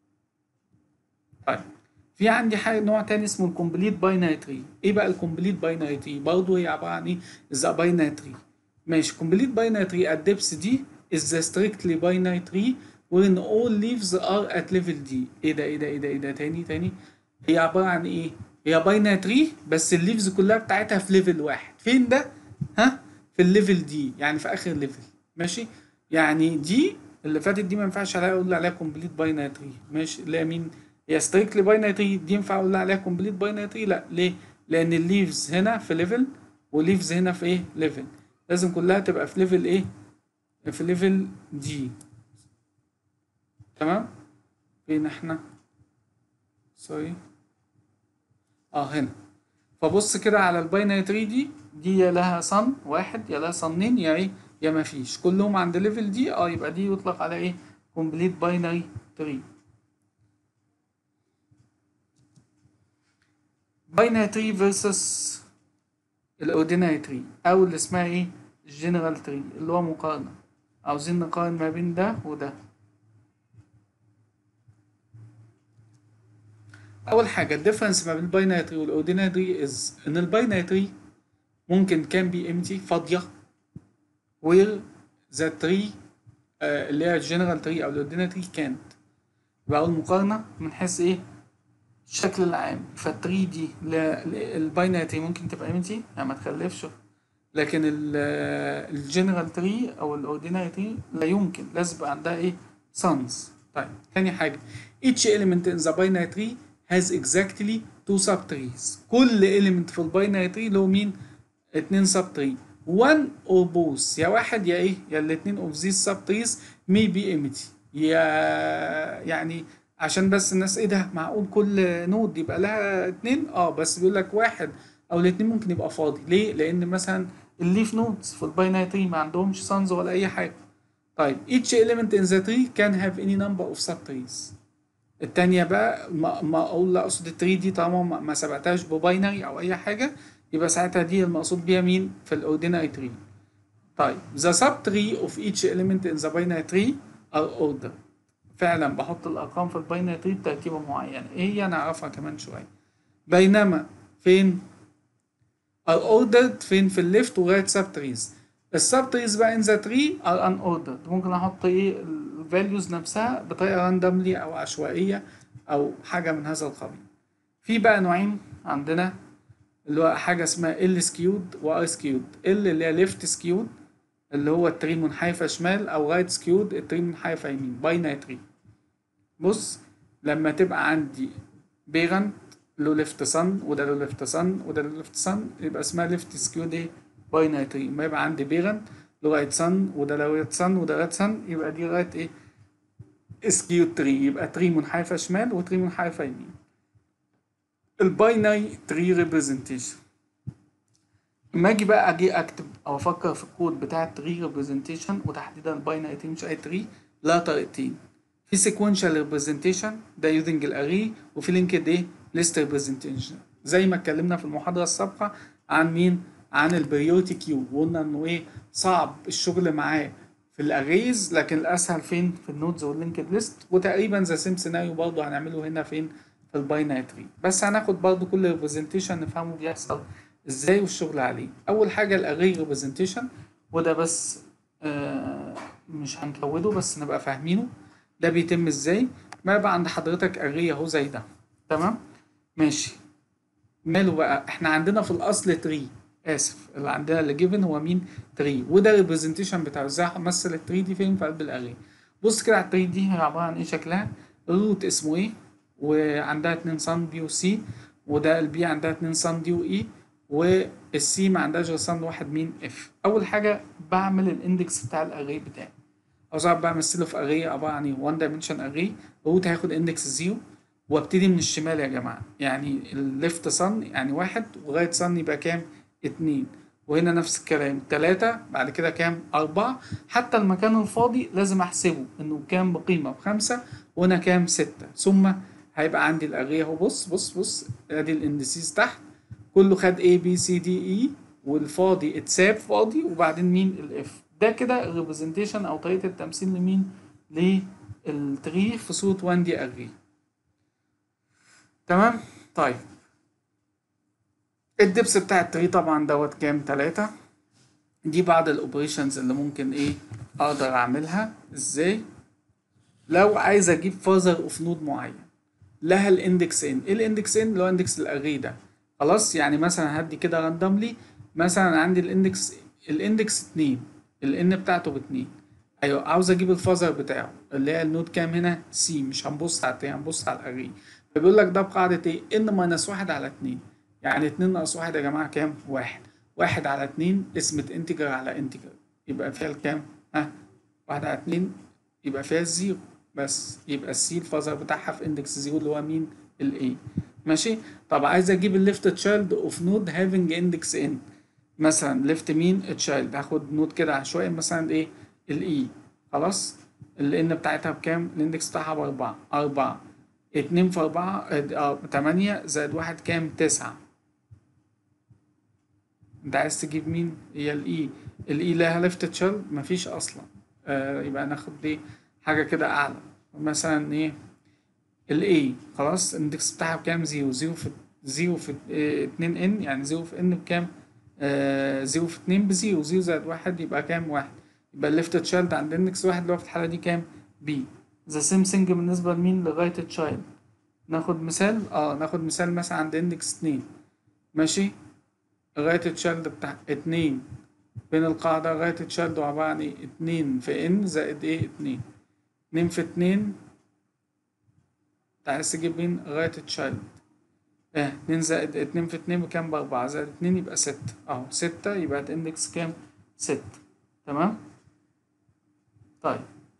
طيب في عندي حاجه نوع تاني اسمه الكومبليت باينري تري ايه بقى الكومبليت باينري تري برضه هي عباره عن ايه ذا باينري تري ماشي كومبليت باينري تري at depth d is the strictly binary tree wherein all leaves are at level d ايه ده ايه ده ايه ده ايه ده تاني تاني هي عباره عن ايه هي باينري تري بس الليفز كلها بتاعتها في ليفل واحد فين ده ها في الليفل دي يعني في اخر ليفل ماشي يعني دي اللي فاتت دي ما ينفعش عليها اقول عليها كومبليت باينري تري ماشي اللي هي مين هي ستريكتلي باينري تري دي ينفع اقول عليها كومبليت باينري تري لا ليه لان الليفز هنا في ليفل والليفز هنا في ايه ليفل لازم كلها تبقى في ليفل ايه في ليفل دي تمام فين احنا سوري اه هنا فبص كده على الباينري تري دي دي يا لها صن واحد يا لها صنين يا ايه يا ما فيش كلهم عند ليفل دي اه يبقى دي يطلق على ايه كومبليت باينري تري باينري تري فيرسس الاوردينري تري او اللي اسمها ايه الجنرال تري اللي هو مقارنة عاوزين نقارن ما بين ده وده اول حاجه الديفرنس ما بين الباينري تري والاوردينري تري از ان الباينري تري ممكن كان بي امتي فاضيه وير ذا تري اللي هي الجنرال تري او الاوردينري تري كانت بقى المقارنه من حيث ايه الشكل العام فالتري دي الباينري تري ممكن تبقى امتي يعني ما تخلفش لكن الجنرال تري او الاوردينري تري لا يمكن لازم يبقى عندها ايه سانز طيب تاني حاجه each element in the binary tree has exactly two subtrees كل element في الباينري تري له مين اتنين subtree one or both يا واحد يا ايه يا الاتنين of these subtrees may be empty يا يعني عشان بس الناس ايه ده معقول كل نود يبقى لها اتنين اه بس بيقول لك واحد او الاتنين ممكن يبقى فاضي ليه لان مثلا الليف نودز في الباينري تري ما عندهمش سانز ولا اي حاجه طيب each element in the tree can have any number of subtrees التانية بقى ما, ما اقول لا اقصد التري دي طالما ما, ما سبقتهاش بباينري او اي حاجة يبقى ساعتها دي المقصود بيها مين في الاوردينري تري طيب the subtree of each element in the binary tree are ordered فعلا بحط الارقام في الباينري تري بترتيبة معينة ايه هي نعرفها كمان شوية بينما فين are ordered فين في الليفت ورايت subtrees السب تريز بقى ان ذا تري ار ان اوردرد ممكن احط ايه الفاليوز نفسها بطريقه راندوملي او عشوائيه او حاجه من هذا القبيل في بقى نوعين عندنا اللي هو حاجه اسمها ال سكيود وار سكيود ال اللي هي ليفت سكيود اللي هو التري منحرفه شمال او رايت سكيود التري منحرفه يمين باينري تري بص لما تبقى عندي بيرنت له ليفت صن وده له ليفت صن وده له ليفت صن يبقى اسمها ليفت سكيود ايه باينري تري ما يبقى عندي بيرنت له رايت صن وده له رايت صن وده رايت صن يبقى دي رايت ايه سكيود تري يبقى تري منحرفه شمال وتري منحرفه يمين الباينري تري ريبريزنتيشن لما اجي بقى اجي اكتب او افكر في الكود بتاع التري ريبريزنتيشن وتحديدا الباينري تري مش اي تري لا طريقتين في سيكونشال ريبريزنتيشن ده يوزنج الاري وفي لينكد ايه ليست ريبريزنتيشن زي ما اتكلمنا في المحاضره السابقه عن مين عن البريورتي كيو وقلنا انه ايه صعب الشغل معاه في الاريز لكن الاسهل فين في النودز واللينكد ليست وتقريبا ذا سيم سيناريو برضه هنعمله هنا فين في الباينري تري بس هناخد برضه كل ريبريزنتيشن نفهمه بيحصل ازاي والشغل عليه اول حاجه الاري ريبريزنتيشن وده بس آه مش هنكوده بس نبقى فاهمينه ده بيتم ازاي ما يبقى عند حضرتك اري اهو زي ده تمام ماشي ماله بقى احنا عندنا في الاصل تري اسف اللي عندنا اللي جيفن هو مين تري وده الريبريزنتيشن بتاعه ازاي همثل التري دي فين في قلب الاري بص كده على التري دي هي عباره عن ايه شكلها الروت اسمه ايه وعندها اتنين صن بي وسي وده البي عندها اتنين صن دي واي والسي ما عندهاش غير صن واحد مين اف اول حاجه بعمل الاندكس بتاع الاري بتاعي او صعب بمثله في اري عباره عن ايه 1 دايمنشن اري الروت هياخد اندكس زيرو وابتدي من الشمال يا جماعه يعني الليفت صن يعني واحد ورايت صن يبقى كام اتنين وهنا نفس الكلام تلاتة بعد كده كام أربعة حتى المكان الفاضي لازم أحسبه إنه كام بقيمة بخمسة وهنا كام ستة ثم هيبقى عندي الأري أهو بص بص بص أدي الإندسيس تحت كله خد A B C D E والفاضي اتساب فاضي وبعدين مين الإف ده كده الريبريزنتيشن أو طريقة التمثيل لمين للتري في صورة 1 دي أري تمام طيب الدبس بتاع التري طبعا دوت كام تلاتة دي بعض الاوبريشنز اللي ممكن ايه اقدر اعملها ازاي لو عايز اجيب فازر اوف نود معين لها الاندكس ان ايه الاندكس ان اللي هو اندكس الاري ده خلاص يعني مثلا هدي كده راندوملي مثلا عندي الاندكس الاندكس اتنين الان بتاعته باتنين ايوه عاوز اجيب الفازر بتاعه اللي هي النود كام هنا سي مش هنبص على التري هنبص على الاري فبيقول لك ده بقاعدة ايه ان ماينس واحد على اتنين يعني اتنين ناقص واحد يا جماعة كام؟ واحد واحد على اتنين اسمة انتجر على انتجر يبقى فيها الكام؟ ها؟ واحد على اتنين يبقى فيها الزيرو بس يبقى السي الفازر بتاعها في اندكس زيرو اللي هو مين؟ الاي ماشي طب عايز اجيب الليفت تشايلد اوف نود هافينج اندكس ان مثلا ليفت مين تشايلد هاخد نود كده عشوائي مثلا ايه الاي خلاص الان بتاعتها بكام الاندكس بتاعها باربعة أربعة اتنين في أربعة اه تمانية زائد واحد كام تسعة انت عايز تجيب مين هي الاي الاي لها ليفت تشايلد مفيش اصلا آه يبقى ناخد دي حاجة كده اعلى مثلا ايه الاي خلاص الاندكس بتاعها بكام زيرو زيرو في زيرو في اه اتنين ان يعني زيرو في ان بكام آه زيرو في اتنين بزيرو زيرو زائد واحد يبقى كام واحد يبقى الليفت تشايلد عند اندكس واحد اللي هو في الحالة دي كام بي ذا سيم ثينج بالنسبة لمين لغاية تشايلد ناخد مثال اه ناخد مثال مثلا عند اندكس اتنين ماشي لغاية تشايلد بتاع اتنين بين القاعدة لغاية تشايلد عبارة عن ايه اتنين في ان زائد ايه اتنين اتنين في اتنين انت عايز تجيب مين لغاية تشايلد اه اتنين زائد اتنين في اتنين بكام بأربعة زائد اتنين يبقى ستة اهو ستة يبقى الاندكس كام ستة تمام طيب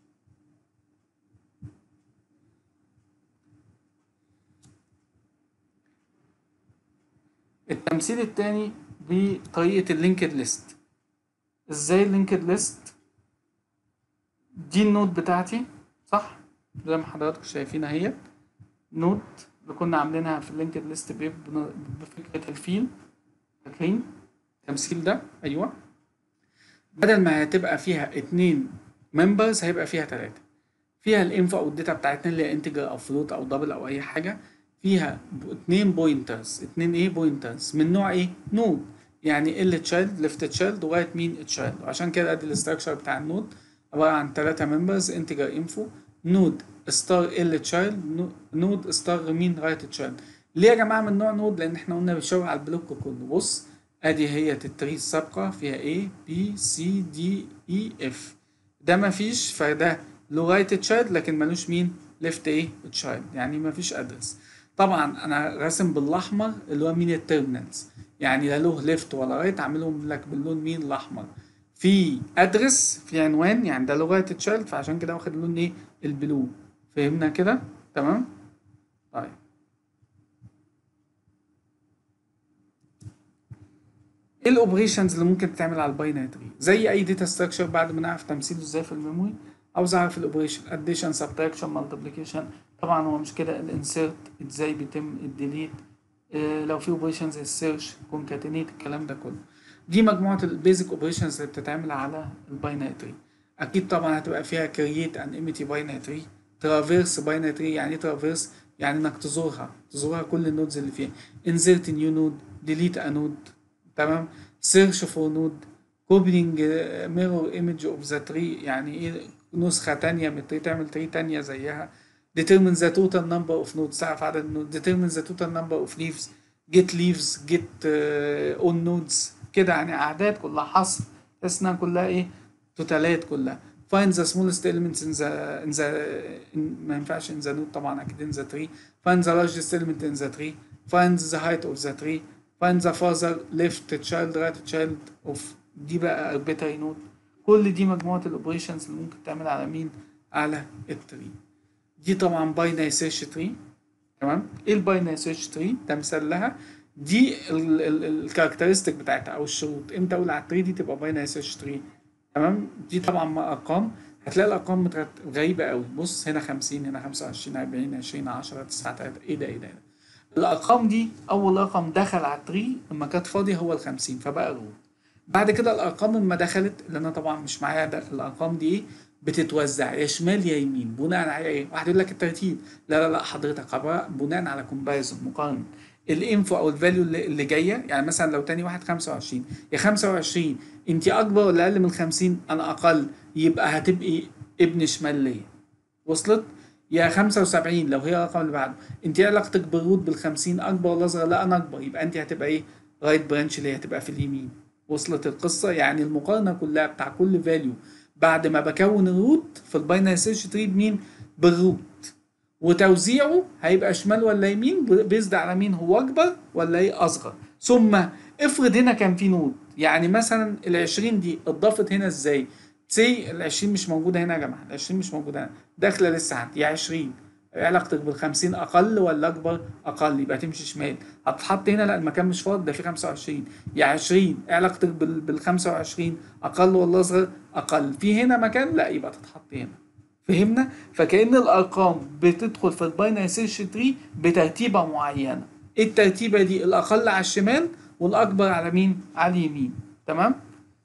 التمثيل التاني بطريقة اللينكد ليست ازاي اللينكد ليست دي النود بتاعتي صح زي ما حضراتكم شايفين اهيت نود اللي كنا عاملينها في اللينكد ليست بفكرة الفيل فاكرين التمثيل ده ايوه بدل ما هتبقى فيها اتنين ممبرز هيبقى فيها تلاتة فيها الانفو او الداتا بتاعتنا اللي هي انتجر او فلوت او دبل او اي حاجة فيها اتنين بوينترز اتنين ايه بوينترز من نوع ايه نود يعني ال تشايلد ليفت تشايلد لغايه مين تشايلد وعشان كده ادي الاستراكشر بتاع النود عباره عن ثلاثه ممبرز انتجر انفو نود ستار ال تشايلد نود ستار مين رايت تشايلد ليه يا جماعه من نوع نود لان احنا قلنا بيشاور على البلوك كله بص ادي هي التري السابقه فيها A B C D E F ده مفيش فده لغايه تشايلد لكن ملوش مين ليفت ايه تشايلد يعني مفيش ادرس طبعا انا راسم بالاحمر اللي هو مين التيرمينالز يعني لا له ليفت ولا رايت عاملهم لك باللون مين الاحمر في ادرس في عنوان يعني ده لغايه تشايلد فعشان كده واخد اللون ايه البلو فهمنا كده تمام طيب ايه الاوبريشنز اللي ممكن تتعمل على الباينري تري زي اي داتا ستراكشر بعد ما نعرف تمثيله ازاي في الميموري عاوز اعرف الاوبريشن اديشن سبتراكشن مالتيبليكيشن طبعا هو مش كده الانسيرت ازاي بيتم الديليت إيه لو في اوبريشنز السيرش كونكاتينيت الكلام ده كله دي مجموعه البيزك اوبريشنز اللي بتتعمل على الباينري تري اكيد طبعا هتبقى فيها كرييت ان ايميتي باينري تري ترافيرس باينري تري يعني ايه ترافيرس يعني انك تزورها تزورها كل النودز اللي فيها انسيرت نيو نود ديليت ا نود تمام سيرش فور نود كوبلينج ميرور ايمج اوف ذا تري يعني ايه نسخه تانية من التري تعمل تري تانية زيها determine the total number of nodes تعرف عدد النود determine the total number of leaves get leaves get uh, on nodes كده يعني اعداد كلها حصر تحس انها كلها ايه توتالات كلها find the smallest elements in the in the in ما ينفعش in the node طبعا اكيد in the tree find the largest element in the tree find the height of the tree find the further left child right child of دي بقى arbitrary node كل دي مجموعة الاوبريشنز اللي ممكن تعمل على مين على التري دي طبعا باينري سيرش تري تمام ايه الباينري سيرش تري ده مثال لها دي الكاركترستيك بتاعتها او الشروط امتى اقول على التري دي تبقى باينري سيرش تري تمام دي طبعا ارقام هتلاقي الارقام غريبه قوي بص هنا 50 هنا 25 40 20 10 9 3 ايه ده ايه ده, إيه ده؟ الارقام دي اول رقم دخل على التري لما كانت فاضيه هو ال 50 فبقى روت بعد كده الارقام لما دخلت اللي انا طبعا مش معايا ده الارقام دي ايه بتتوزع يا شمال يا يمين بناء على ايه واحد يقول لك الترتيب لا لا لا حضرتك عباره بناء على كومباريزون مقارنه الانفو او الفاليو اللي, اللي جايه يعني مثلا لو تاني واحد 25 يا 25 انت اكبر ولا اقل من 50 انا اقل يبقى هتبقي ابن شمال ليا وصلت يا 75 لو هي الرقم اللي بعده انت ايه علاقتك بالروت بال 50 اكبر ولا اصغر لا انا اكبر يبقى انت هتبقى ايه رايت برانش اللي هتبقى في اليمين وصلت القصه يعني المقارنه كلها بتاع كل فاليو بعد ما بكون الروت في الباينري سيرش تري بمين بالروت وتوزيعه هيبقى شمال ولا يمين بيزد على مين هو اكبر ولا ايه اصغر ثم افرض هنا كان في نود يعني مثلا ال 20 دي اتضافت هنا ازاي سي ال 20 مش موجوده هنا يا جماعه ال 20 مش موجوده هنا داخله لسه عندي يا 20 ايه علاقتك بالخمسين اقل ولا اكبر اقل يبقى تمشي شمال هتتحط هنا لا المكان مش فاضي ده في 25 يا 20 ايه علاقتك بال بال 25 اقل ولا اصغر اقل في هنا مكان لا يبقى تتحط هنا فهمنا فكأن الارقام بتدخل في الباينري سيرش تري بترتيبه معينه ايه الترتيبه دي الاقل على الشمال والاكبر على مين على اليمين تمام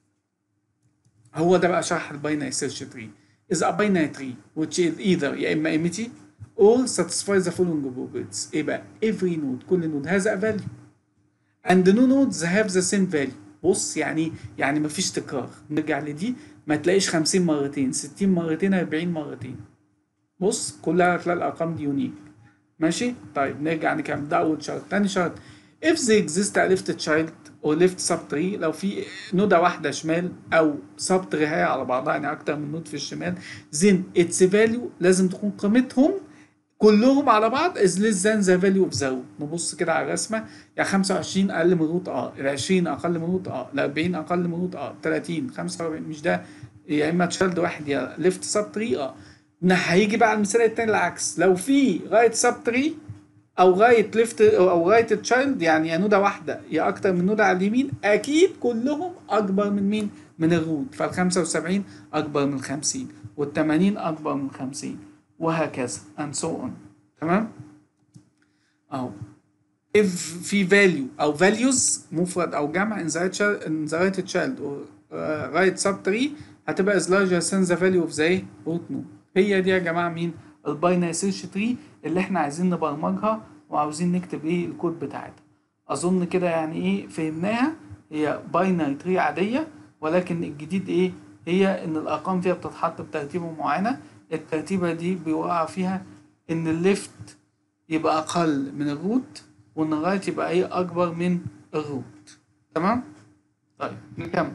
هو ده بقى شرح الباينري سيرش تري is a binary tree which is either يا اما empty or satisfies the following properties ايه بقى every node كل نود has a value and no nodes have the same value بص يعني يعني مفيش تكرار نرجع لدي ما تلاقيش 50 مرتين 60 مرتين 40 مرتين بص كلها هتلاقي الارقام دي يونيك ماشي طيب نرجع نكمل ده اول شرط تاني شرط if they exist a left child or left sub tree لو في نودة واحدة شمال أو sub tree هي على بعضها يعني أكتر من نود في الشمال then its value لازم تكون قيمتهم كلهم على بعض is less than the value of the root نبص كده على الرسمة يعني 25 أقل من روت اه ال 20 أقل من روت اه ال 40 أقل من روت اه 30 45 مش ده يا إما تشايلد واحد يا ليفت سب تري اه هيجي بقى المثال التاني العكس لو في رايت سب تري او غايه ليفت او غايه تشايلد يعني يا نوده واحده يا اكتر من نوده على اليمين اكيد كلهم اكبر من مين من الروت فال 75 اكبر من 50 وال 80 اكبر من 50 وهكذا and so on تمام اهو if في value او values مفرد او جمع in the right child, in the right child or uh, right sub tree هتبقى as large as the value of the root node هي دي يا جماعه مين الباينري سيرش تري اللي احنا عايزين نبرمجها وعاوزين نكتب ايه الكود بتاعتها اظن كده يعني ايه فهمناها هي باينري تري عاديه ولكن الجديد ايه هي ان الارقام فيها بتتحط بترتيبه معينه الترتيبه دي بيوقع فيها ان الليفت يبقى اقل من الروت وان الرايت يبقى ايه اكبر من الروت تمام طيب نكمل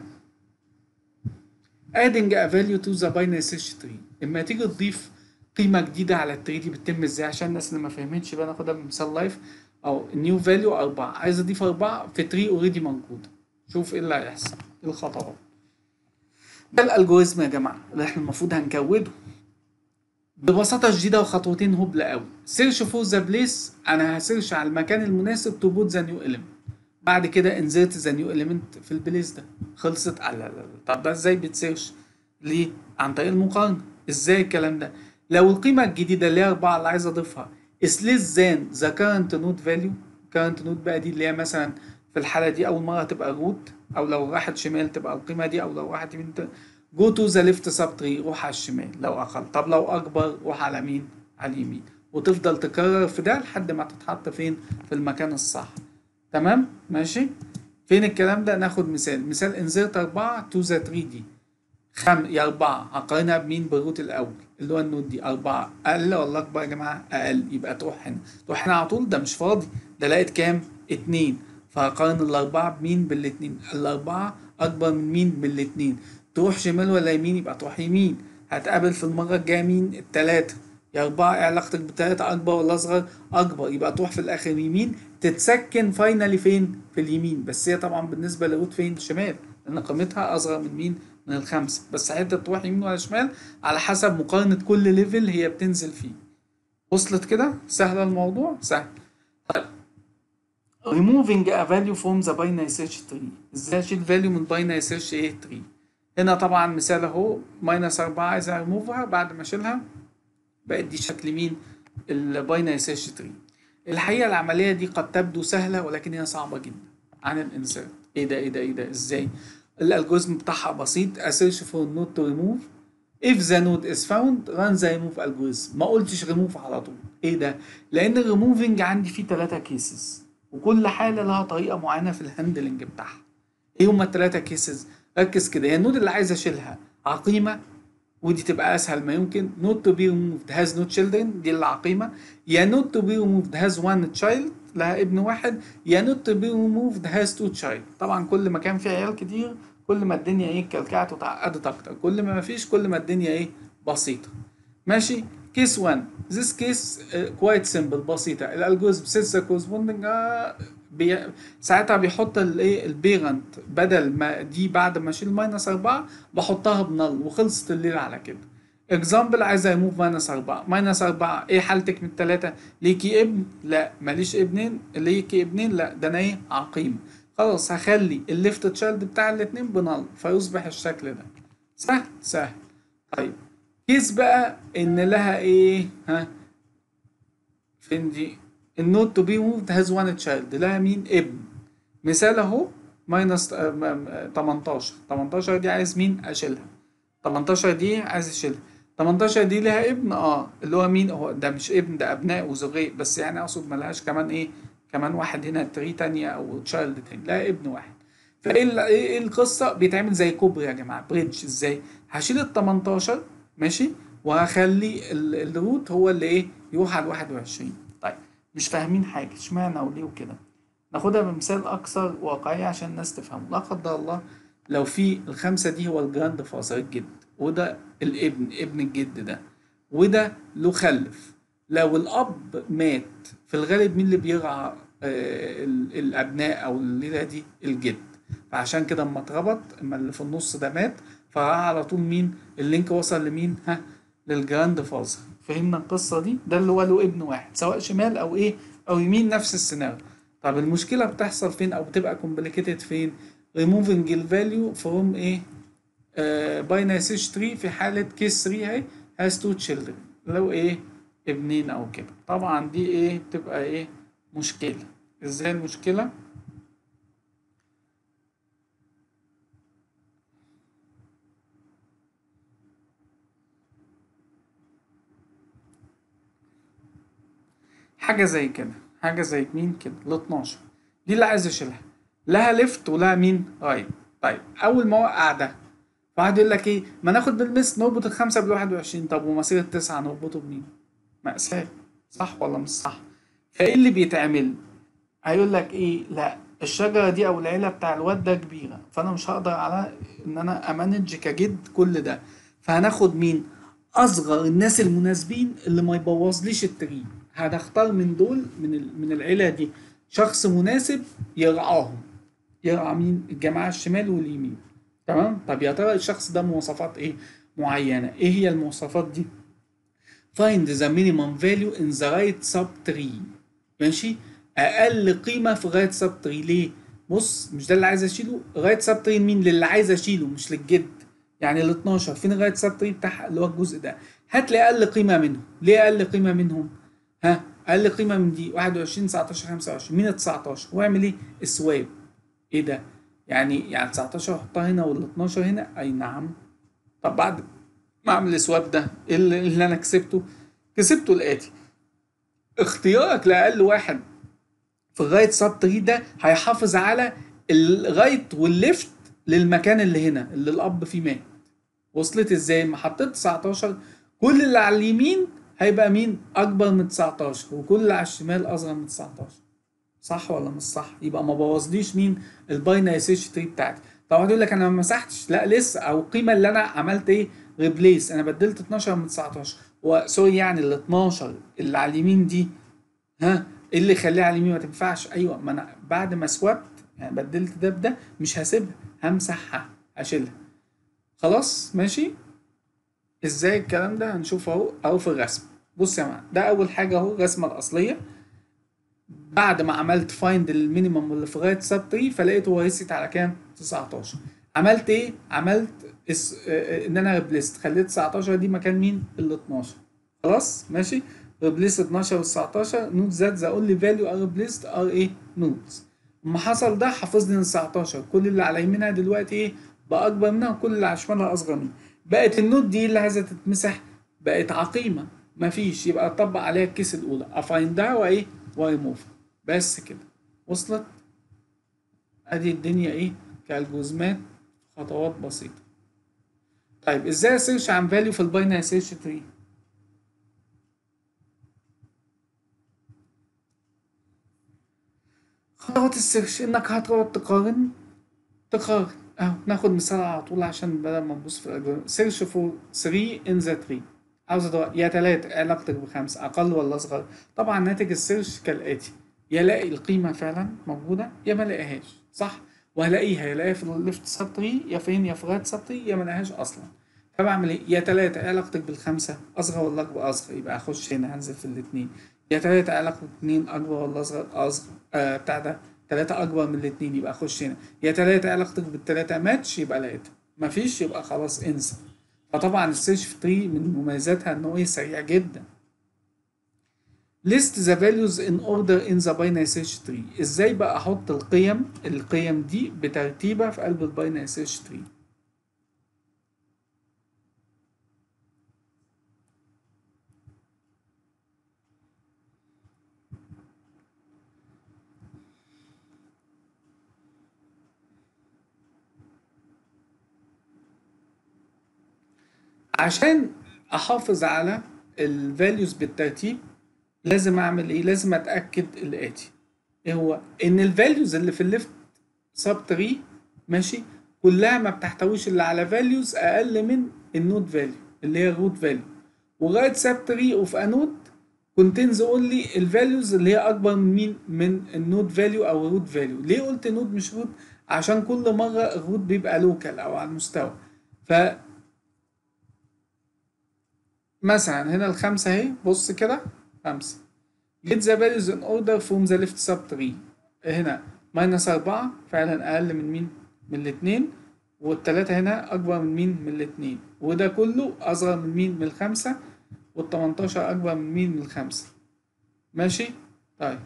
adding a value to the binary search tree اما تيجي تضيف قيمه جديده على التري دي بتتم ازاي عشان الناس اللي ما فهمتش بقى ناخدها بمثال لايف او نيو فاليو أربعة عايز اضيف أربعة في تري اوريدي موجوده شوف ايه اللي هيحصل ايه الخطوات ده الالجوريزم يا جماعه اللي احنا المفروض هنكوده ببساطه شديده وخطوتين هبله قوي سيرش فور ذا بليس انا هسيرش على المكان المناسب تو بوت ذا نيو اليمنت بعد كده انزرت ذا نيو اليمنت في البليس ده خلصت على طب ده ازاي بتسيرش ليه عن طريق المقارنه ازاي الكلام ده لو القيمة الجديدة اللي هي أربعة اللي عايز أضيفها is less than the current node value current node بقى دي اللي هي مثلا في الحالة دي أول مرة تبقى روت أو لو راحت شمال تبقى القيمة دي أو لو راحت يمين جو تو ذا ليفت سب تري روح على الشمال لو أقل طب لو أكبر روح على مين؟ على اليمين وتفضل تكرر في ده لحد ما تتحط فين؟ في المكان الصح تمام؟ ماشي؟ فين الكلام ده؟ ناخد مثال مثال انزرت أربعة تو ذا 3 دي خم يا أربعة هقارنها بمين بالروت الأول اللي هو النود دي أربعة أقل ولا أكبر يا جماعة؟ أقل يبقى تروح هنا تروح هنا على طول ده مش فاضي ده لقيت كام؟ اتنين فهقارن الأربعة بمين بالاتنين الأربعة أكبر من مين بالاتنين تروح شمال ولا يمين يبقى تروح يمين هتقابل في المرة الجاية مين؟ التلاتة يا أربعة إيه علاقتك بالتلاتة أكبر ولا أصغر؟ أكبر يبقى تروح في الآخر يمين تتسكن فاينالي فين؟ في اليمين بس هي طبعا بالنسبة للروت فين؟ شمال لأن قيمتها أصغر من مين؟ من الخمسة بس حتة تروح يمين ولا شمال على حسب مقارنة كل ليفل هي بتنزل فيه وصلت كده سهل الموضوع سهل طيب removing a value from the binary search tree ازاي اشيل value من binary search ايه tree هنا طبعا مثال اهو ماينس أربعة عايز اريموفها بعد ما اشيلها بقت دي شكل مين الباينري سيرش تري الحقيقة العملية دي قد تبدو سهلة ولكن هي صعبة جدا عن الانسيرت ايه ده ايه ده ايه ده ازاي الالجوريزم بتاعها بسيط a search for node to remove if the node is found run the remove algorithm ما قلتش remove على طول ايه ده لان الريموفنج عندي فيه ثلاثة كيسز وكل حالة لها طريقة معينة في الهاندلنج بتاعها ايه هما الثلاثة كيسز ركز كده هي النود اللي عايز اشيلها عقيمة ودي تبقى اسهل ما يمكن not to be removed has no children دي العقيمة يا not to be removed has one child لها ابن واحد يا not to be removed has two child طبعا كل ما كان في عيال كتير كل ما الدنيا ايه كلكعت وتعقدت اكتر كل ما مفيش كل ما الدنيا ايه بسيطة ماشي كيس 1 this case uh, quite simple بسيطة الالجوريزم سيلز كورسبوندنج بي... ساعتها بيحط الايه البيرنت بدل ما دي بعد ما اشيل ماينس 4 بحطها بنل وخلصت الليله على كده اكزامبل عايز ريموف ماينس 4 ماينس 4 ايه حالتك من الثلاثه ليكي ابن لا ماليش ابنين ليكي ابنين لا ده انا ايه عقيم خلاص هخلي الليفت تشايلد بتاع الاثنين بنال فيصبح الشكل ده سهل سهل طيب كيس بقى ان لها ايه ها فين دي النوت تو بي موفد هاز وان تشايلد لها مين ابن مثال اهو ماينس 18 18 دي عايز مين اشيلها 18 دي عايز اشيلها 18 دي لها ابن اه اللي هو مين هو ده مش ابن ده ابناء وزوجيه بس يعني اقصد ملهاش كمان ايه كمان واحد هنا تري تانية او تشايلد تاني لا ابن واحد فايه ايه القصه بيتعمل زي كوبري يا جماعه بريدج ازاي هشيل ال 18 ماشي وهخلي الروت هو اللي ايه يروح على ال 21 طيب مش فاهمين حاجه اشمعنى وليه وكده ناخدها بمثال اكثر واقعيه عشان الناس تفهم لا قدر الله لو في الخمسه دي هو الجراند فازر الجد وده الابن ابن الجد ده وده له خلف لو الاب مات في الغالب مين اللي بيرعى آه الابناء او الليله دي الجد فعشان كده اما اتربط اما اللي في النص ده مات فرعى على طول مين اللينك وصل لمين ها للجراند فازر فهمنا القصه دي ده اللي هو له ابن واحد سواء شمال او ايه او يمين نفس السيناريو طب المشكله بتحصل فين او بتبقى كومبليكيتد فين removing الفاليو فروم ايه باينري سيرش تري في حاله كيس 3 اهي has two children لو ايه ابنين او كده طبعا دي ايه بتبقى ايه مشكله ازاي المشكله حاجه زي كده حاجه زي مين كده ال 12 دي اللي عايز اشيلها لها ليفت ولها مين رايت طيب اول ما اوقع ده فواحد يقول لك ايه ما ناخد بالمس نربط الخمسه بال 21 طب ومصير التسعه نربطه بمين؟ مأساة صح ولا مش صح؟ فايه اللي بيتعمل؟ هيقول لك ايه لا الشجره دي او العيله بتاع الواد ده كبيره فانا مش هقدر على ان انا امانج كجد كل ده فهناخد مين؟ اصغر الناس المناسبين اللي ما يبوظليش التري هنختار من دول من من العيله دي شخص مناسب يرعاهم يرعى مين الجماعه الشمال واليمين تمام طب يا ترى الشخص ده مواصفات ايه معينه ايه هي المواصفات دي find the minimum value in the right sub tree ماشي اقل قيمه في right sub tree ليه بص مش ده اللي عايز اشيله right sub tree مين للي عايز اشيله مش للجد يعني ال 12 فين الرايت سب تري بتاعها اللي هو الجزء ده هات لي اقل قيمه منهم ليه اقل قيمه منهم ها اقل قيمه من دي 21 19 25 مين ال 19 واعمل ايه السواب ايه ده يعني يعني 19 احطها هنا وال 12 هنا اي نعم طب بعد ما اعمل السواب ده ايه اللي, اللي انا كسبته كسبته الاتي اختيارك لاقل واحد في الرايت سب تري ده هيحافظ على الرايت والليفت للمكان اللي هنا اللي الاب فيه مات وصلت ازاي ما حطيت 19 كل اللي على اليمين هيبقى مين اكبر من 19 وكل اللي على الشمال اصغر من 19 صح ولا مش صح يبقى ما بوظليش مين الباينري سيرش تري بتاعتي طبعا يقول لك انا ما مسحتش لا لسه او القيمه اللي انا عملت ايه ريبليس انا بدلت 12 من 19 وسوري يعني ال 12 اللي على اليمين دي ها ايه اللي يخليها على اليمين ما تنفعش ايوه ما انا بعد ما سوبت يعني بدلت ده بده مش هسيبها همسحها هشيلها خلاص ماشي ازاي الكلام ده هنشوفه اهو اهو في الرسم بص يا جماعه ده اول حاجه اهو الرسمه الاصليه بعد ما عملت فايند المينيمم اللي في غايه سب تري فلقيته هو ريست على كام 19 عملت ايه عملت اس... اه ان انا ريبليست خليت 19 دي مكان مين ال 12 خلاص ماشي ريبليست 12 و 19 نوت ذات ذا اونلي فاليو ار ريبليست ار ايه نوتس لما حصل ده حافظ لي 19 كل اللي على يمينها دلوقتي ايه بقى اكبر منها وكل اللي على شمالها اصغر منها بقت النوت دي اللي عايزه تتمسح بقت عقيمه مفيش يبقى اطبق عليها الكيس الاولى افايندها وايه وريموف بس كده وصلت ادي الدنيا ايه كالجوريزمات خطوات بسيطه طيب ازاي اسيرش عن فاليو في الباينري سيرش تري خطوات السيرش انك هتقعد تقارن تقارن اهو ناخد مثال على طول عشان بدل ما نبص في الالجوريزم سيرش فور 3 ان ذا تري عاوز ادور يا 3 علاقتك بخمسة اقل ولا اصغر طبعا ناتج السيرش كالاتي يا الاقي القيمه فعلا موجوده يا ما الاقيهاش صح وهلاقيها يا الاقيها في الليفت سب تري يا فين يا في رايت سب تري يا ما الاقيهاش اصلا فبعمل ايه يا تلاتة ايه علاقتك بالخمسة اصغر ولا اكبر اصغر يبقى اخش هنا هنزل في الاتنين يا تلاتة ايه علاقتك باتنين اكبر ولا اصغر اصغر آه بتاع ده تلاتة اكبر من الاتنين يبقى اخش هنا يا تلاتة ايه علاقتك بالتلاتة ماتش يبقى لقيتها مفيش يبقى خلاص انسى فطبعا السيرش في تري من مميزاتها ان هو سريع جدا list the values in order in the binary search tree ازاي بقى احط القيم القيم دي بترتيبها في قلب الباينري سيرش تري عشان احافظ على الفاليوز بالترتيب لازم اعمل ايه لازم اتاكد الاتي ايه هو ان الفاليوز اللي في الليفت سب تري ماشي كلها ما بتحتويش الا على فاليوز اقل من النود فاليو اللي هي الروت فاليو ورايت سب تري اوف انود كونتينز اونلي الفاليوز اللي هي اكبر من مين من النود فاليو او الروت فاليو ليه قلت نود مش روت عشان كل مره الروت بيبقى لوكال او على المستوى ف مثلا هنا الخمسة اهي بص كده خمسة get the values in order from the left sub tree هنا ماينس أربعة فعلا أقل من مين؟ من الاتنين والتلاتة هنا أكبر من مين؟ من الاتنين وده كله أصغر من مين؟ من الخمسة والتمنتاشر أكبر من مين؟ من الخمسة ماشي؟ طيب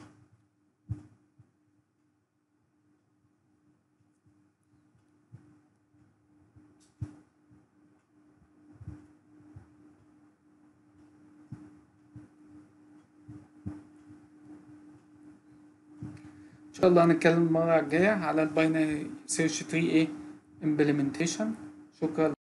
ان شاء الله هنتكلم المره الجايه على الباينري سيرش تري ايه امبلمنتيشن شكرا